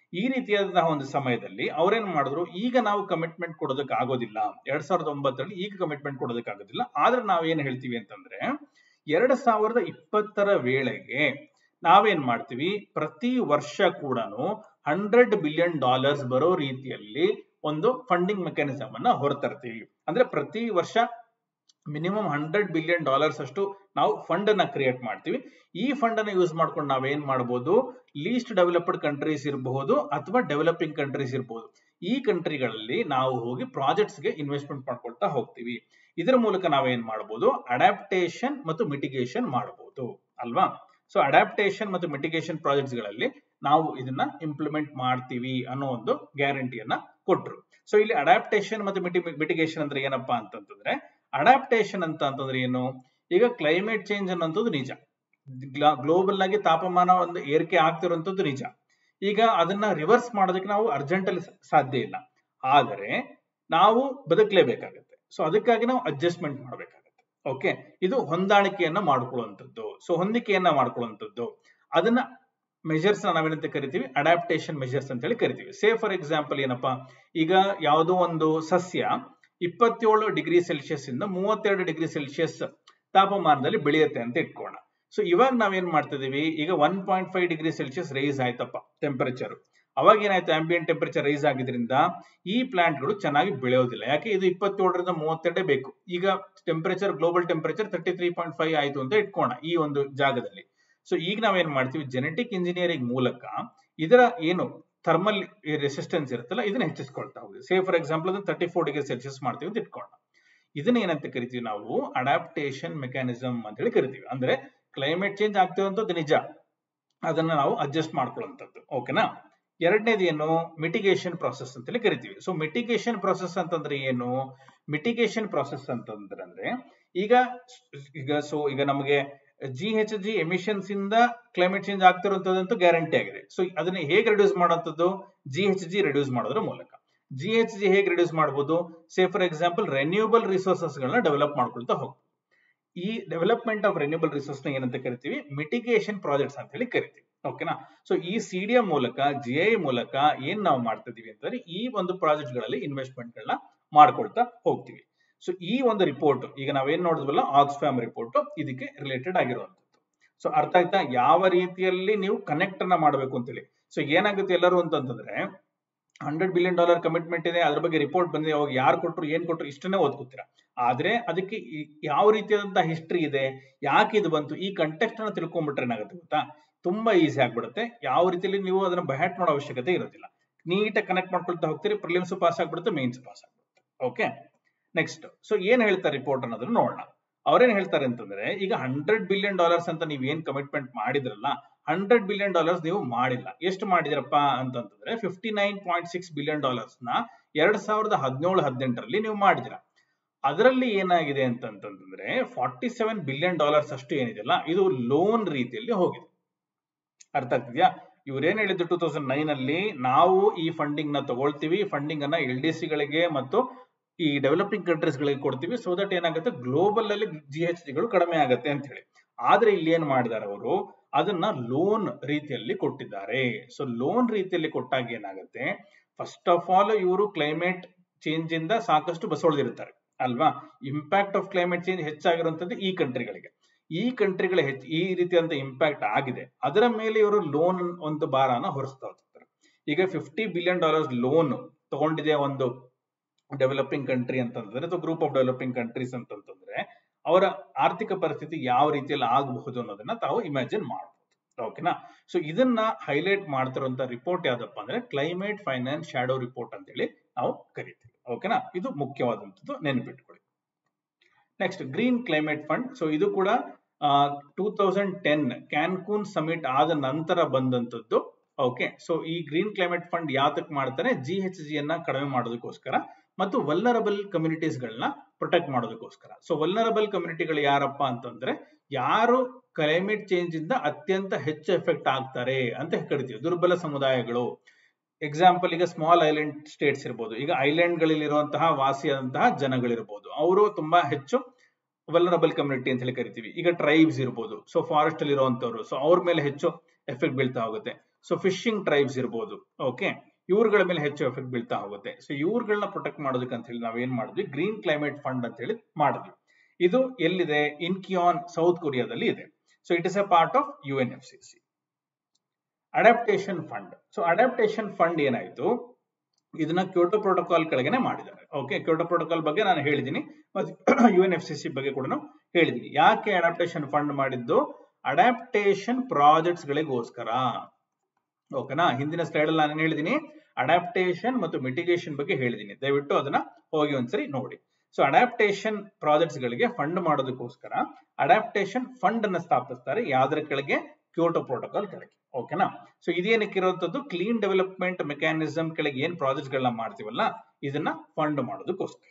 ಈ ರೀತಿಯಾದಂತಹ ಒಂದು ಸಮಯದಲ್ಲಿ ಅವ್ರೇನ್ ಮಾಡಿದ್ರು ಈಗ ನಾವು ಕಮಿಟ್ಮೆಂಟ್ ಕೊಡೋದಕ್ಕೆ ಆಗೋದಿಲ್ಲ ಎರಡ್ ಸಾವಿರದ ಒಂಬತ್ತರಲ್ಲಿ ಈಗ ಕಮಿಟ್ಮೆಂಟ್ ಕೊಡೋದಕ್ಕೆ ಆಗೋದಿಲ್ಲ ಆದ್ರೆ ನಾವ್ ಏನ್ ಹೇಳ್ತೀವಿ ಅಂತಂದ್ರೆ ಎರಡ್ ಸಾವಿರದ ಇಪ್ಪತ್ತರ ವೇಳೆಗೆ ನಾವೇನ್ ಮಾಡ್ತೀವಿ ಪ್ರತಿ ವರ್ಷ ಕೂಡ ಹಂಡ್ರೆಡ್ ಬಿಲಿಯನ್ ಡಾಲರ್ಸ್ ಬರೋ ರೀತಿಯಲ್ಲಿ ಒಂದು ಫಂಡಿಂಗ್ ಮೆಕ್ಯಾನಿಸಮ್ ಅನ್ನ ಹೊರತರ್ತೀವಿ ಅಂದ್ರೆ ಪ್ರತಿ ವರ್ಷ ಮಿನಿಮಮ್ ಹಂಡ್ರೆಡ್ ಬಿಲಿಯನ್ ಡಾಲರ್ಸ್ ಅಷ್ಟು ನಾವು ಫಂಡ್ ಅನ್ನ ಕ್ರಿಯೇಟ್ ಮಾಡ್ತೀವಿ ಈ ಫಂಡ್ ಅನ್ನ ಯೂಸ್ ಮಾಡ್ಕೊಂಡು ನಾವೇನ್ ಮಾಡಬಹುದು ಲೀಸ್ಟ್ ಡೆವಲಪ್ಡ್ ಕಂಟ್ರೀಸ್ ಇರಬಹುದು ಅಥವಾ ಡೆವಲಪಿಂಗ್ ಕಂಟ್ರೀಸ್ ಇರಬಹುದು ಈ ಕಂಟ್ರಿಗಳಲ್ಲಿ ನಾವು ಹೋಗಿ ಪ್ರಾಜೆಕ್ಟ್ಸ್ ಗೆ ಇನ್ವೆಸ್ಟ್ಮೆಂಟ್ ಮಾಡ್ಕೊಳ್ತಾ ಹೋಗ್ತೀವಿ ಇದರ ಮೂಲಕ ನಾವೇನ್ ಮಾಡಬಹುದು ಅಡಾಪ್ಟೇಷನ್ ಮತ್ತು ಮಿಟಿಗೇಷನ್ ಮಾಡಬಹುದು ಅಲ್ವಾ ಸೊ ಅಡಾಪ್ಟೇಷನ್ ಮತ್ತು ಮಿಟಿಗೇಷನ್ ಪ್ರಾಜೆಕ್ಟ್ಸ್ ಗಳಲ್ಲಿ ನಾವು ಇದನ್ನ ಇಂಪ್ಲಿಮೆಂಟ್ ಮಾಡ್ತೀವಿ ಅನ್ನೋ ಒಂದು ಗ್ಯಾರಂಟಿಯನ್ನ ಕೊಟ್ರು ಸೊ ಇಲ್ಲಿ ಅಡಾಪ್ಟೇಷನ್ ಮತ್ತು ಮಿಟಿ ಮಿಟಿಗೇಷನ್ ಅಂದ್ರೆ ಏನಪ್ಪಾ ಅಂತಂತಂದ್ರೆ ಅಡಾಪ್ಟೇಷನ್ ಅಂತ ಅಂತಂದ್ರೆ ಏನು ಈಗ ಕ್ಲೈಮೇಟ್ ಚೇಂಜ್ ಅನ್ನೋದು ನಿಜ ಗ್ಲೋಬಲ್ ಆಗಿ ತಾಪಮಾನ ಒಂದು ಏರಿಕೆ ಆಗ್ತಿರುವಂತದ್ದು ನಿಜ ಈಗ ಅದನ್ನ ರಿವರ್ಸ್ ಮಾಡೋದಕ್ಕೆ ನಾವು ಅರ್ಜೆಂಟ್ ಅಲ್ಲಿ ಸಾಧ್ಯ ಇಲ್ಲ ಆದರೆ ನಾವು ಬದುಕಲೇಬೇಕಾಗತ್ತೆ ಸೊ ಅದಕ್ಕಾಗಿ ನಾವು ಅಡ್ಜಸ್ಟ್ಮೆಂಟ್ ಮಾಡಬೇಕಾಗತ್ತೆ ಓಕೆ ಇದು ಹೊಂದಾಣಿಕೆಯನ್ನ ಮಾಡ್ಕೊಳ್ಳುವಂಥದ್ದು ಸೊ ಹೊಂದಿಕೆಯನ್ನ ಮಾಡ್ಕೊಳ್ಳುವಂಥದ್ದು ಅದನ್ನ ಮೆಜರ್ಸ್ ನಾವೇನಂತ ಕರಿತೀವಿ ಅಡಾಪ್ಟೇಷನ್ ಮೆಜರ್ಸ್ ಅಂತ ಹೇಳಿ ಕರಿತೀವಿ ಸೇ ಫಾರ್ ಎಕ್ಸಾಂಪಲ್ ಏನಪ್ಪಾ ಈಗ ಯಾವುದೋ ಒಂದು ಸಸ್ಯ ಇಪ್ಪತ್ತೇಳು ಡಿಗ್ರಿ ಸೆಲ್ಸಿಯಸ್ ಇಂದ ಮೂವತ್ತೆರಡು ಡಿಗ್ರಿ ಸೆಲ್ಸಿಯಸ್ ತಾಪಮಾನದಲ್ಲಿ ಬೆಳೆಯುತ್ತೆ ಅಂತ ಇಟ್ಕೋಣ ಸೊ ಇವಾಗ ನಾವೇನ್ ಮಾಡ್ತಿದೀವಿ ಈಗ one point five degree Celsius rise ಆಯ್ತಪ್ಪ ಟೆಂಪರೇಚರ್ ಅವಾಗ ಏನಾಯ್ತು ಆಂಬಿಯಂಟ್ ಟೆಂಪರೇಚರ್ ರೈಸ್ ಆಗಿದ್ರಿಂದ ಈ ಪ್ಲಾಂಟ್ಗಳು ಚೆನ್ನಾಗಿ ಬೆಳೆಯೋದಿಲ್ಲ ಯಾಕೆ ಇದು ಇಪ್ಪತ್ತೇಳರಿಂದ ಮೂವತ್ತೆರಡೇ ಬೇಕು ಈಗ temperature global temperature thirty three point five ಆಯ್ತು ಅಂತ ಇಟ್ಕೋಣ ಈ ಒಂದು ಜಾಗದಲ್ಲಿ ಸೊ ಈಗ ನಾವೇನ್ ಮಾಡ್ತೀವಿ ಜೆನೆಟಿಕ್ ಇಂಜಿನಿಯರಿಂಗ್ ಮೂಲಕ ಇದರ ಏನು ಥರ್ಮಲ್ ರೆಸಿಸ್ಟೆನ್ಸ್ ಇರುತ್ತಲ್ಲ ಇದನ್ನ ಹೆಚ್ಚಿಸ್ಕೊಳ್ತಾ ಹೋಗಿ ಸೇ ಫಾರ್ ಎಕ್ಸಾಂಪಲ್ ಅದನ್ನ ತರ್ಟಿ ಫೋರ್ ಡಿಗ್ರಿ ಸೆಲ್ಸಿಯಸ್ ಮಾಡ್ತೀವಿ ಅಂತ ಇಟ್ಕೊಳ್ಳೋಣ ಇದನ್ನ ಏನಂತ ಕರಿತೀವಿ ನಾವು ಅಡಾಪ್ಟೇಷನ್ ಮೆಕ್ಯಾನಿಸಮ್ ಅಂತ ಹೇಳಿ ಕರಿತೀವಿ ಅಂದ್ರೆ ಕ್ಲೈಮೇಟ್ ಚೇಂಜ್ ಆಗ್ತಿರುವಂತದ್ದು ನಿಜ ಅದನ್ನ ನಾವು ಅಡ್ಜಸ್ಟ್ ಮಾಡ್ಕೊಳ್ಳುವಂಥದ್ದು ಓಕೆನಾ ಎರಡನೇದು ಏನು ಮಿಟಿಗೇಷನ್ ಪ್ರಾಸೆಸ್ ಅಂತೇಳಿ ಕರಿತೀವಿ ಸೊ ಮಿಟಿಗೇಷನ್ ಪ್ರಾಸೆಸ್ ಅಂತಂದ್ರೆ ಏನು ಮಿಟಿಗೇಷನ್ ಪ್ರಾಸೆಸ್ ಅಂತಂದ್ರೆ ಅಂದ್ರೆ ಈಗ ಈಗ ಸೊ ಈಗ ನಮಗೆ ಜಿ ಎಚ್ ಜಿ ಎಮಿಷನ್ಸ್ ಇಂದ ಕ್ಲೈಮೇಟ್ ಚೇಂಜ್ ಆಗ್ತಿರುವಂತದ್ದು ಗ್ಯಾರಂಟಿ ಆಗಿದೆ ಸೊ ಅದನ್ನ ಹೇಗೆ ರಿಡ್ಯೂಸ್ ಮಾಡುವಂಥದ್ದು ಜಿ ಎಚ್ ಜಿ ರಿಡ್ಯೂಸ್ ಮಾಡೋದ್ರ ಮೂಲಕ ಜಿ ಎಚ್ ಜಿ ಹೇಗೆ ರಿಡ್ಯೂಸ್ ಮಾಡಬಹುದು say for example renewable resources ಗಳನ್ನ ಡೆವಲಪ್ ಮಾಡ್ಕೊಳ್ತಾ ಹೋಗ್ತೀವಿ ಈ ಡೆವಲಪ್ಮೆಂಟ್ ಆಫ್ ರೆನ್ಯೂಬಲ್ ರಿಸೋರ್ಸ್ ನ ಏನಂತ ಕರಿತೀವಿ ಮಿಟಿಗೇಷನ್ ಪ್ರಾಜೆಕ್ಟ್ಸ್ ಅಂತ ಹೇಳಿ ಕರಿತೀವಿ ಓಕೆನಾ ಸೊ ಈ ಸಿಡಿಎ ಮೂಲಕ ಜಿ ಐ ಮೂಲಕ ಏನ್ ನಾವು ಮಾಡ್ತಾ ಇದೀವಿ ಅಂತಂದ್ರೆ ಈ ಒಂದು ಪ್ರಾಜೆಕ್ಟ್ ಗಳಲ್ಲಿ ಇನ್ವೆಸ್ಟ್ಮೆಂಟ್ ಗಳನ್ನ ಮಾಡ್ಕೊಳ್ತಾ ಹೋಗ್ತೀವಿ ಸೊ ಈ ಒಂದು ರಿಪೋರ್ಟ್ ಈಗ ನಾವೇನ್ ನೋಡಿದ್ವಲ್ಲ ಆಕ್ಸ್ಫ್ಯಾಮ್ ರಿಪೋರ್ಟ್ ಇದಕ್ಕೆ ರಿಲೇಟೆಡ್ ಆಗಿರುವಂತದ್ದು ಸೊ ಅರ್ಥ ಆಯ್ತಾ ಯಾವ ರೀತಿಯಲ್ಲಿ ನೀವು ಕನೆಕ್ಟ್ ಅನ್ನ ಮಾಡಬೇಕು ಅಂತೇಳಿ ಸೊ ಏನಾಗುತ್ತೆ ಎಲ್ಲರೂ ಅಂತಂತಂದ್ರೆ ಹಂಡ್ರೆಡ್ ಬಿಲಿಯನ್ ಡಾಲರ್ ಕಮಿಟ್ಮೆಂಟ್ ಇದೆ ಅದ್ರ ಬಗ್ಗೆ ರಿಪೋರ್ಟ್ ಬಂದಿದೆ ಅವಾಗ ಯಾರು ಕೊಟ್ಟರು ಏನ್ ಕೊಟ್ಟರು ಇಷ್ಟನ್ನೇ ಓದ್ಕೋತೀರಾ ಆದ್ರೆ ಅದಕ್ಕೆ ಯಾವ ರೀತಿಯಾದಂತಹ ಹಿಸ್ಟ್ರಿ ಇದೆ ಯಾಕೆ ಇದು ಬಂತು ಈ ಕಂಟೆಕ್ಸ್ಟ್ ಅನ್ನ ತಿಳ್ಕೊಂಡ್ಬಿಟ್ರೆ ಏನಾಗುತ್ತೆ ಗೊತ್ತಾ ತುಂಬಾ ಈಸಿ ಆಗ್ಬಿಡುತ್ತೆ ಯಾವ ರೀತಿಯಲ್ಲಿ ನೀವು ಅದನ್ನ ಬಹ್ಯಾಟ್ ಮಾಡೋ ಅವಶ್ಯಕತೆ ಇರೋದಿಲ್ಲ ನೀಟಾಗಿ ಕನೆಕ್ಟ್ ಮಾಡ್ಕೊಳ್ತಾ ಹೋಗ್ತೀರಿ ಪ್ರಿಲಿಮ್ಸ್ ಪಾಸ್ ಆಗ್ಬಿಡುತ್ತೆ ಮೇನ್ಸ್ ಪಾಸ್ ಆಗ್ಬಿಡುತ್ತೆ ಓಕೆ ನೆಕ್ಸ್ಟ್ ಸೊ ಏನ್ ಹೇಳ್ತಾರೆ ರಿಪೋರ್ಟ್ ಅನ್ನೋದನ್ನ ನೋಡೋಣ ಅವ್ರೇನ್ ಹೇಳ್ತಾರೆ ಅಂತಂದ್ರೆ ಈಗ ಹಂಡ್ರೆಡ್ ಬಿಲಿಯನ್ ಡಾಲರ್ಸ್ ಅಂತ ನೀವ್ ಏನ್ ಕಮಿಟ್ಮೆಂಟ್ ಮಾಡಿದ್ರಲ್ಲ ಹಂಡ್ರೆಡ್ ಬಿಲಿಯನ್ ಡಾಲರ್ಸ್ ನೀವು ಮಾಡಿಲ್ಲ ಎಷ್ಟು ಮಾಡಿದಿರಪ್ಪ ಅಂತಂತಂದ್ರೆ fifty nine point six billion dollars ನ ಎರಡ್ ಸಾವಿರದ ಹದಿನೇಳು ಹದಿನೆಂಟರಲ್ಲಿ ನೀವು ಮಾಡಿದಿರ ಅದರಲ್ಲಿ ಏನಾಗಿದೆ ಅಂತಂತಂದ್ರೆ ಫಾರ್ಟಿ ಸೆವೆನ್ ಬಿಲಿಯನ್ ಡಾಲರ್ಸ್ ಅಷ್ಟು ಏನಿದೆಯಲ್ಲ ಇದು ಲೋನ್ ರೀತಿಯಲ್ಲಿ ಹೋಗಿದೆ ಅರ್ಥ ಆಗ್ತಿದ್ಯಾ ಇವ್ರೇನ್ ಹೇಳಿದ್ರು ಟೂ ತೌಸಂಡ್ ನೈನ್ ಅಲ್ಲಿ ನಾವು ಈ ಫಂಡಿಂಗ್ ನ ತಗೊಳ್ತೀವಿ ಫಂಡಿಂಗ್ ಅನ್ನ ಎಲ್ ಡಿ ಸಿ ಗಳಿಗೆ ಮತ್ತು ಈ ಡೆವಲಪಿಂಗ್ ಕಂಟ್ರೀಸ್ ಗಳಿಗೆ ಕೊಡ್ತೀವಿ ಸೊ ದಟ್ ಏನಾಗುತ್ತೆ ಗ್ಲೋಬಲ್ ಅಲ್ಲಿ ಜಿ ಎಚ್ ಡಿಗಳು ಕಡಿಮೆ ಆಗುತ್ತೆ ಅಂತ ಹೇಳಿ ಆದ್ರೆ ಇಲ್ಲಿ ಏನ್ ಮಾಡಿದಾರೆ ಅವರು ಅದನ್ನ ಲೋನ್ ರೀತಿಯಲ್ಲಿ ಕೊಟ್ಟಿದ್ದಾರೆ ಸೊ ಲೋನ್ ರೀತಿಯಲ್ಲಿ ಕೊಟ್ಟಾಗ ಏನಾಗುತ್ತೆ ಫಸ್ಟ್ ಆಫ್ ಆಲ್ ಇವರು ಕ್ಲೈಮೇಟ್ ಚೇಂಜ್ ಇಂದ ಸಾಕಷ್ಟು ಬಸವಳಿದಿರ್ತಾರೆ ಅಲ್ವಾ ಇಂಪ್ಯಾಕ್ಟ್ ಆಫ್ ಕ್ಲೈಮೇಟ್ ಚೇಂಜ್ ಹೆಚ್ಚಾಗಿರುವಂತದ್ದು ಈ ಕಂಟ್ರಿಗಳಿಗೆ ಈ ಕಂಟ್ರಿಗಳ ಹೆಚ್ಚು ಈ ರೀತಿಯಾದಂತ ಇಂಪ್ಯಾಕ್ಟ್ ಆಗಿದೆ ಅದರ ಮೇಲೆ ಇವರು ಲೋನ್ ಒಂದು ಭಾರನ ಹೊರಿಸ್ತಾ ಹೋಗ್ತಾರೆ ಈಗ ಫಿಫ್ಟಿ ಬಿಲಿಯನ್ ಡಾಲರ್ಸ್ ಲೋನ್ ತಗೊಂಡಿದೆ ಒಂದು ಡೆವಲಪಿಂಗ್ ಕಂಟ್ರಿ ಅಂತಂದ್ರೆ ಅಥವಾ ಗ್ರೂಪ್ ಆಫ್ ಡೆವಲಪಿಂಗ್ ಕಂಟ್ರೀಸ್ ಅಂತಂತಂದ್ರೆ ಅವರ ಆರ್ಥಿಕ ಪರಿಸ್ಥಿತಿ ಯಾವ ರೀತಿಯಲ್ಲಿ ಆಗಬಹುದು ಅನ್ನೋದನ್ನ ತಾವು ಇಮ್ಯಾಜಿನ್ ಮಾಡಬಹುದು ಓಕೆನಾ ಸೊ ಇದನ್ನ ಹೈಲೈಟ್ ಮಾಡ್ತಿರುವಂತ ರಿಪೋರ್ಟ್ ಯಾವ್ದಪ್ಪ ಅಂದ್ರೆ ಕ್ಲೈಮೇಟ್ ಫೈನಾನ್ಸ್ ಶಾಡೋ ರಿಪೋರ್ಟ್ ಅಂತ ಹೇಳಿ ನಾವು ಕರಿತೀವಿ ಓಕೆನಾ ಇದು ಮುಖ್ಯವಾದಂತದ್ದು ನೆನಪಿಟ್ಕೊಳ್ಳಿ next green climate fund so ಇದು ಕೂಡ two thousand ten Cancun summit ಆದ ನಂತರ ಬಂದಂತದ್ದು ಓಕೆ ಸೊ ಈ ಗ್ರೀನ್ ಕ್ಲೈಮೇಟ್ ಫಂಡ್ ಯಾತಕ್ ಮಾಡ್ತಾರೆ ಜಿ ಎಚ್ ಜಿ ಅನ್ನ ಕಡಿಮೆ ಮಾಡೋದಕ್ಕೋಸ್ಕರ ಮತ್ತು ವಲ್ನರಬಲ್ ಕಮ್ಯುನಿಟೀಸ್ ಗಳನ್ನ ಪ್ರೊಟೆಕ್ಟ್ ಮಾಡೋದಕ್ಕೋಸ್ಕರ ಸೊ ವಲ್ನರಬಲ್ ಕಮ್ಯುನಿಟಿಗಳು ಯಾರಪ್ಪ ಅಂತಂದ್ರೆ ಯಾರು ಕ್ಲೈಮೇಟ್ ಚೇಂಜ್ ಇಂದ ಅತ್ಯಂತ ಹೆಚ್ಚು ಎಫೆಕ್ಟ್ ಆಗ್ತಾರೆ ಅಂತ ಕರಿತೀವಿ ದುರ್ಬಲ ಸಮುದಾಯಗಳು ಎಕ್ಸಾಂಪಲ್ ಈಗ ಸ್ಮಾಲ್ ಐಲ್ಯಾಂಡ್ ಸ್ಟೇಟ್ಸ್ ಇರ್ಬೋದು ಈಗ ಐಲ್ಯಾಂಡ್ ಗಳಲ್ಲಿರುವಂತಹ ವಾಸಿಯಾದಂತಹ ಜನಗಳಿರ್ಬೋದು ಅವರು ತುಂಬಾ ಹೆಚ್ಚು ವಲ್ನರಬಲ್ ಕಮ್ಯುನಿಟಿ ಅಂತ ಹೇಳಿ ಕರಿತೀವಿ ಈಗ ಟ್ರೈಬ್ಸ್ ಇರ್ಬೋದು ಸೊ ಫಾರೆಸ್ಟ್ ಅಲ್ಲಿ ಇರುವಂತವ್ರು ಸೊ ಅವ್ರ ಮೇಲೆ ಹೆಚ್ಚು ಎಫೆಕ್ಟ್ ಬೀಳ್ತಾ ಹೋಗುತ್ತೆ ಸೊ ಫಿಶಿಂಗ್ ಟ್ರೈಬ್ಸ್ ಇರ್ಬೋದು ಓಕೆ ಇವ್ರಗಳ ಮೇಲೆ ಹೆಚ್ಚು ಎಫೆಕ್ಟ್ ಬೀಳ್ತಾ ಹೋಗುತ್ತೆ ಸೊ ಇವ್ರಗಳನ್ನ ಪ್ರೊಟೆಕ್ಟ್ ಮಾಡೋದಕ್ಕೆ ಅಂತ ಹೇಳಿ ನಾವ್ ಏನ್ ಮಾಡಿದ್ವಿ ಗ್ರೀನ್ ಕ್ಲೈಮೇಟ್ ಫಂಡ್ ಅಂತ ಹೇಳಿ ಮಾಡಿದ್ವಿ ಇದು ಎಲ್ಲಿದೆ ಇನ್ಕಿಯಾನ್ ಸೌತ್ ಕೊರಿಯಾದಲ್ಲಿ ಇದೆ so it is a part of U N F C C adaptation fund so adaptation fund ಏನಾಯ್ತು ಇದನ್ನ ಕ್ಯೋಟೋ ಪ್ರೋಟೋಕಾಲ್ ಕೆಳಗನೆ ಮಾಡಿದ್ದಾರೆ ಓಕೆ ಕ್ಯೋಟೋ ಪ್ರೋಟೋಕಾಲ್ ಬಗ್ಗೆ ನಾನು ಹೇಳಿದ್ದೀನಿ ಮತ್ತೆ U N F C C ಬಗ್ಗೆ ಕೂಡ ಹೇಳಿದ್ದೀನಿ ಯಾಕೆ ಅಡಾಪ್ಟೇಷನ್ ಫಂಡ್ ಮಾಡಿದ್ದು ಅಡಾಪ್ಟೇಷನ್ ಪ್ರಾಜೆಕ್ಟ್ಸ್ ಗಳಿಗೋಸ್ಕರ ಓಕೆನಾ ಹಿಂದಿನ ಸ್ಲೈಡ್ ಅಲ್ಲಿ ನಾನು ಹೇಳಿದ್ದೀನಿ ಅಡಾಪ್ಟೇಷನ್ ಮತ್ತು ಮಿಟಿಗೇಷನ್ ಬಗ್ಗೆ ಹೇಳಿದ್ದೀನಿ ದಯವಿಟ್ಟು ಅದನ್ನ ಹೋಗಿ ಒಂದ್ಸರಿ ನೋಡಿ ಸೊ ಅಡಾಪ್ಟೇಷನ್ ಪ್ರಾಜೆಕ್ಟ್ಸ್ ಗಳಿಗೆ ಫಂಡ್ ಮಾಡೋದಕ್ಕೋಸ್ಕರ ಅಡಾಪ್ಟೇಷನ್ ಫಂಡ್ ಅನ್ನ ಸ್ಥಾಪಿಸ್ತಾರೆ ಯಾವ್ದ್ರ ಕೆಳಗೆ ಕ್ಯೋಟೋ ಪ್ರೋಟೋಕಾಲ್ ಕೆಳಗೆ ಓಕೆನಾ ಸೊ ಇದೇನಕ್ಕೆ ಇರುವಂತದ್ದು ಕ್ಲೀನ್ ಡೆವಲಪ್ಮೆಂಟ್ ಮೆಕ್ಯಾನಿಸಮ್ ಕೆಳಗೆ ಏನ್ ಪ್ರಾಜೆಕ್ಟ್ ಗಳನ್ನ ಮಾಡ್ತೀವಲ್ಲ ಇದನ್ನ ಫಂಡ್ ಮಾಡೋದಕ್ಕೋಸ್ಕರ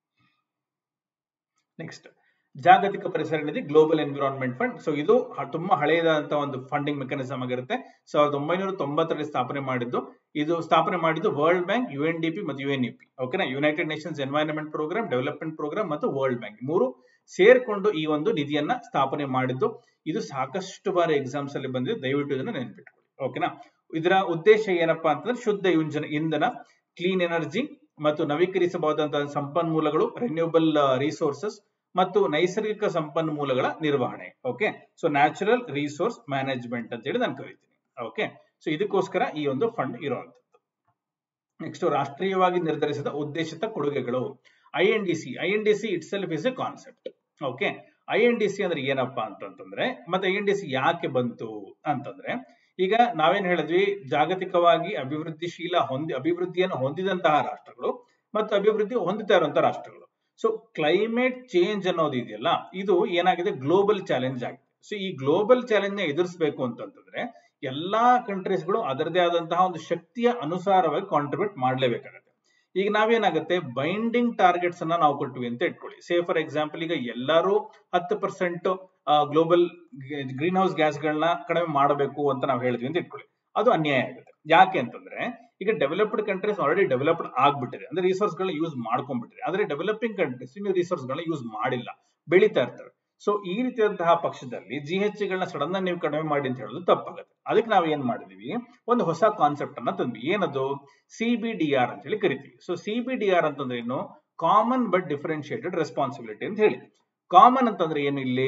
ನೆಕ್ಸ್ಟ್ ಜಾಗತಿಕ ಪರಿಸರ ನಿಧಿ ಗ್ಲೋಬಲ್ ಎನ್ವಿರಾನ್ಮೆಂಟ್ ಫಂಡ್ ಸೊ ಇದು ತುಂಬಾ ಹಳೆಯದಾದಂತ ಒಂದು ಫಂಡಿಂಗ್ ಮೆಕಾನಿಸಮ್ ಆಗಿರುತ್ತೆ ಸಾವಿರದ ಒಂಬೈನೂರ ತೊಂಬತ್ತರಲ್ಲಿ ಸ್ಥಾಪನೆ ಮಾಡಿದ್ದು ಇದು ಸ್ಥಾಪನೆ ಮಾಡಿದ್ದು world bank U N D P ಮತ್ತು ಯು ಎನ್ ಇ ಪಿ ಓಕೆನಾ united nations environment programme development programme ಮತ್ತು ವರ್ಲ್ಡ್ ಬ್ಯಾಂಕ್ ಮೂರು ಸೇರ್ಕೊಂಡು ಈ ಒಂದು ನಿಧಿಯನ್ನ ಸ್ಥಾಪನೆ ಮಾಡಿದ್ದು ಇದು ಸಾಕಷ್ಟು ಬಾರಿ ಎಕ್ಸಾಮ್ಸ್ ಅಲ್ಲಿ ಬಂದಿದೆ ದಯವಿಟ್ಟು ಇದನ್ನ ನೆನ್ಪಿಟ್ಕೊಳ್ಳಿ ಓಕೆನಾ ಇದರ ಉದ್ದೇಶ ಏನಪ್ಪಾ ಅಂತಂದ್ರೆ ಶುದ್ಧ ಇಂಜನ ಇಂಧನ ಕ್ಲೀನ್ ಎನರ್ಜಿ ಮತ್ತು ನವೀಕರಿಸಬಹುದಂತಹ ಸಂಪನ್ಮೂಲಗಳು ರಿನ್ಯೂಬಲ್ ರಿಸೋರ್ಸಸ್ ಮತ್ತು ನೈಸರ್ಗಿಕ ಸಂಪನ್ಮೂಲಗಳ ನಿರ್ವಹಣೆ okay so natural resource management ಅಂತ ಹೇಳಿ ನಾನು ಕರಿತೀನಿ ಓಕೆ ಸೊ ಇದಕ್ಕೋಸ್ಕರ ಈ ಒಂದು ಫಂಡ್ ಇರುವಂತದ್ದು ನೆಕ್ಸ್ಟ್ ರಾಷ್ಟ್ರೀಯವಾಗಿ ನಿರ್ಧರಿಸಿದ ಉದ್ದೇಶಿತ ಕೊಡುಗೆಗಳು I N D C I N D C itself is a concept okay I N D C ಅಂದ್ರೆ ಏನಪ್ಪಾ ಅಂತಂತಂದ್ರೆ ಮತ್ತೆ ಐ ಎನ್ ಡಿ ಸಿ ಯಾಕೆ ಬಂತು ಅಂತಂದ್ರೆ ಈಗ ನಾವೇನ್ ಹೇಳಿದ್ವಿ ಜಾಗತಿಕವಾಗಿ ಅಭಿವೃದ್ಧಿಶೀಲ ಹೊಂದಿ ಅಭಿವೃದ್ಧಿಯನ್ನು ಹೊಂದಿದಂತಹ ರಾಷ್ಟ್ರಗಳು ಮತ್ತು ಅಭಿವೃದ್ಧಿ ಹೊಂದುತ್ತಾ ಇರುವಂತಹ ರಾಷ್ಟ್ರಗಳು ಸೊ ಕ್ಲೈಮೇಟ್ ಚೇಂಜ್ ಅನ್ನೋದು ಇದೆಯಲ್ಲ ಇದು ಏನಾಗಿದೆ ಗ್ಲೋಬಲ್ ಚಾಲೆಂಜ್ ಆಗಿದೆ ಸೊ ಈ ಗ್ಲೋಬಲ್ ಚಾಲೆಂಜ್ ನ ಎದುರಿಸಬೇಕು ಅಂತಂತಂದ್ರೆ ಎಲ್ಲಾ ಕಂಟ್ರೀಸ್ಗಳು ಅದರದೇ ಆದಂತಹ ಒಂದು ಶಕ್ತಿಯ ಅನುಸಾರವಾಗಿ ಕಾಂಟ್ರಿಬ್ಯೂಟ್ ಮಾಡ್ಲೇಬೇಕಾಗತ್ತೆ ಈಗ ನಾವೇನಾಗುತ್ತೆ ಬೈಂಡಿಂಗ್ ಟಾರ್ಗೆಟ್ಸ್ ಅನ್ನ ನಾವು ಕೊಟ್ವಿ ಅಂತ ಇಟ್ಕೊಳ್ಳಿ ಸೇ ಫಾರ್ ಎಕ್ಸಾಂಪಲ್ ಈಗ ಎಲ್ಲರೂ ಹತ್ತು percent global greenhouse gas ಗಳನ್ನ ಕಡಿಮೆ ಮಾಡಬೇಕು ಅಂತ ನಾವು ಹೇಳಿದ್ವಿ ಅಂತ ಇಟ್ಕೊಳ್ಳಿ ಅದು ಅನ್ಯಾಯ ಆಗುತ್ತೆ ಯಾಕೆ ಅಂತಂದ್ರೆ ಈಗ ಡೆವಲಪ್ಡ್ ಕಂಟ್ರೀಸ್ ಆಲ್ರೆಡಿ ಡೆವಲಪ್ಡ್ ಆಗ್ಬಿಟ್ಟಿದೆ ಅಂದ್ರೆ ರಿಸೋರ್ಸ್ ಗಳನ್ನ ಯೂಸ್ ಮಾಡ್ಕೊಂಡ್ಬಿಟ್ಟಿದೆ ಆದ್ರೆ ಡೆವಲಪಿಂಗ್ ಕಂಟ್ರೀಸ್ ಇನ್ನು ರಿಸೋರ್ಸ್ ಗಳನ್ನ ಯೂಸ್ ಮಾಡಿಲ್ಲ ಬೆಳೀತಾ ಇರ್ತವೆ ಸೊ ಈ ರೀತಿಯಾದಂತಹ ಪಕ್ಷದಲ್ಲಿ ಜಿ ಎಚ್ ಗಳನ್ನ ಸಡನ್ ನೀವು ಕಡಿಮೆ ಮಾಡಿ ಅಂತ ಹೇಳೋದು ತಪ್ಪಾಗುತ್ತೆ ಅದಕ್ಕೆ ನಾವು ಏನ್ ಮಾಡಿದೀವಿ ಒಂದು ಹೊಸ ಕಾನ್ಸೆಪ್ಟ್ ಅನ್ನ ತಂದ್ವಿ ಏನದು ಸಿ ಬಿ ಡಿ ಆರ್ ಅಂತ ಹೇಳಿ ಕರಿತೀವಿ so C B D R ಅಂತಂದ್ರೆ ಏನು ಕಾಮನ್ ಬಟ್ ಡಿಫರೆನ್ಶಿಯೇಟೆಡ್ ರೆಸ್ಪಾನ್ಸಿಬಿಲಿಟಿ ಅಂತ ಹೇಳಿ ಕಾಮನ್ ಅಂತಂದ್ರೆ ಏನು ಇಲ್ಲಿ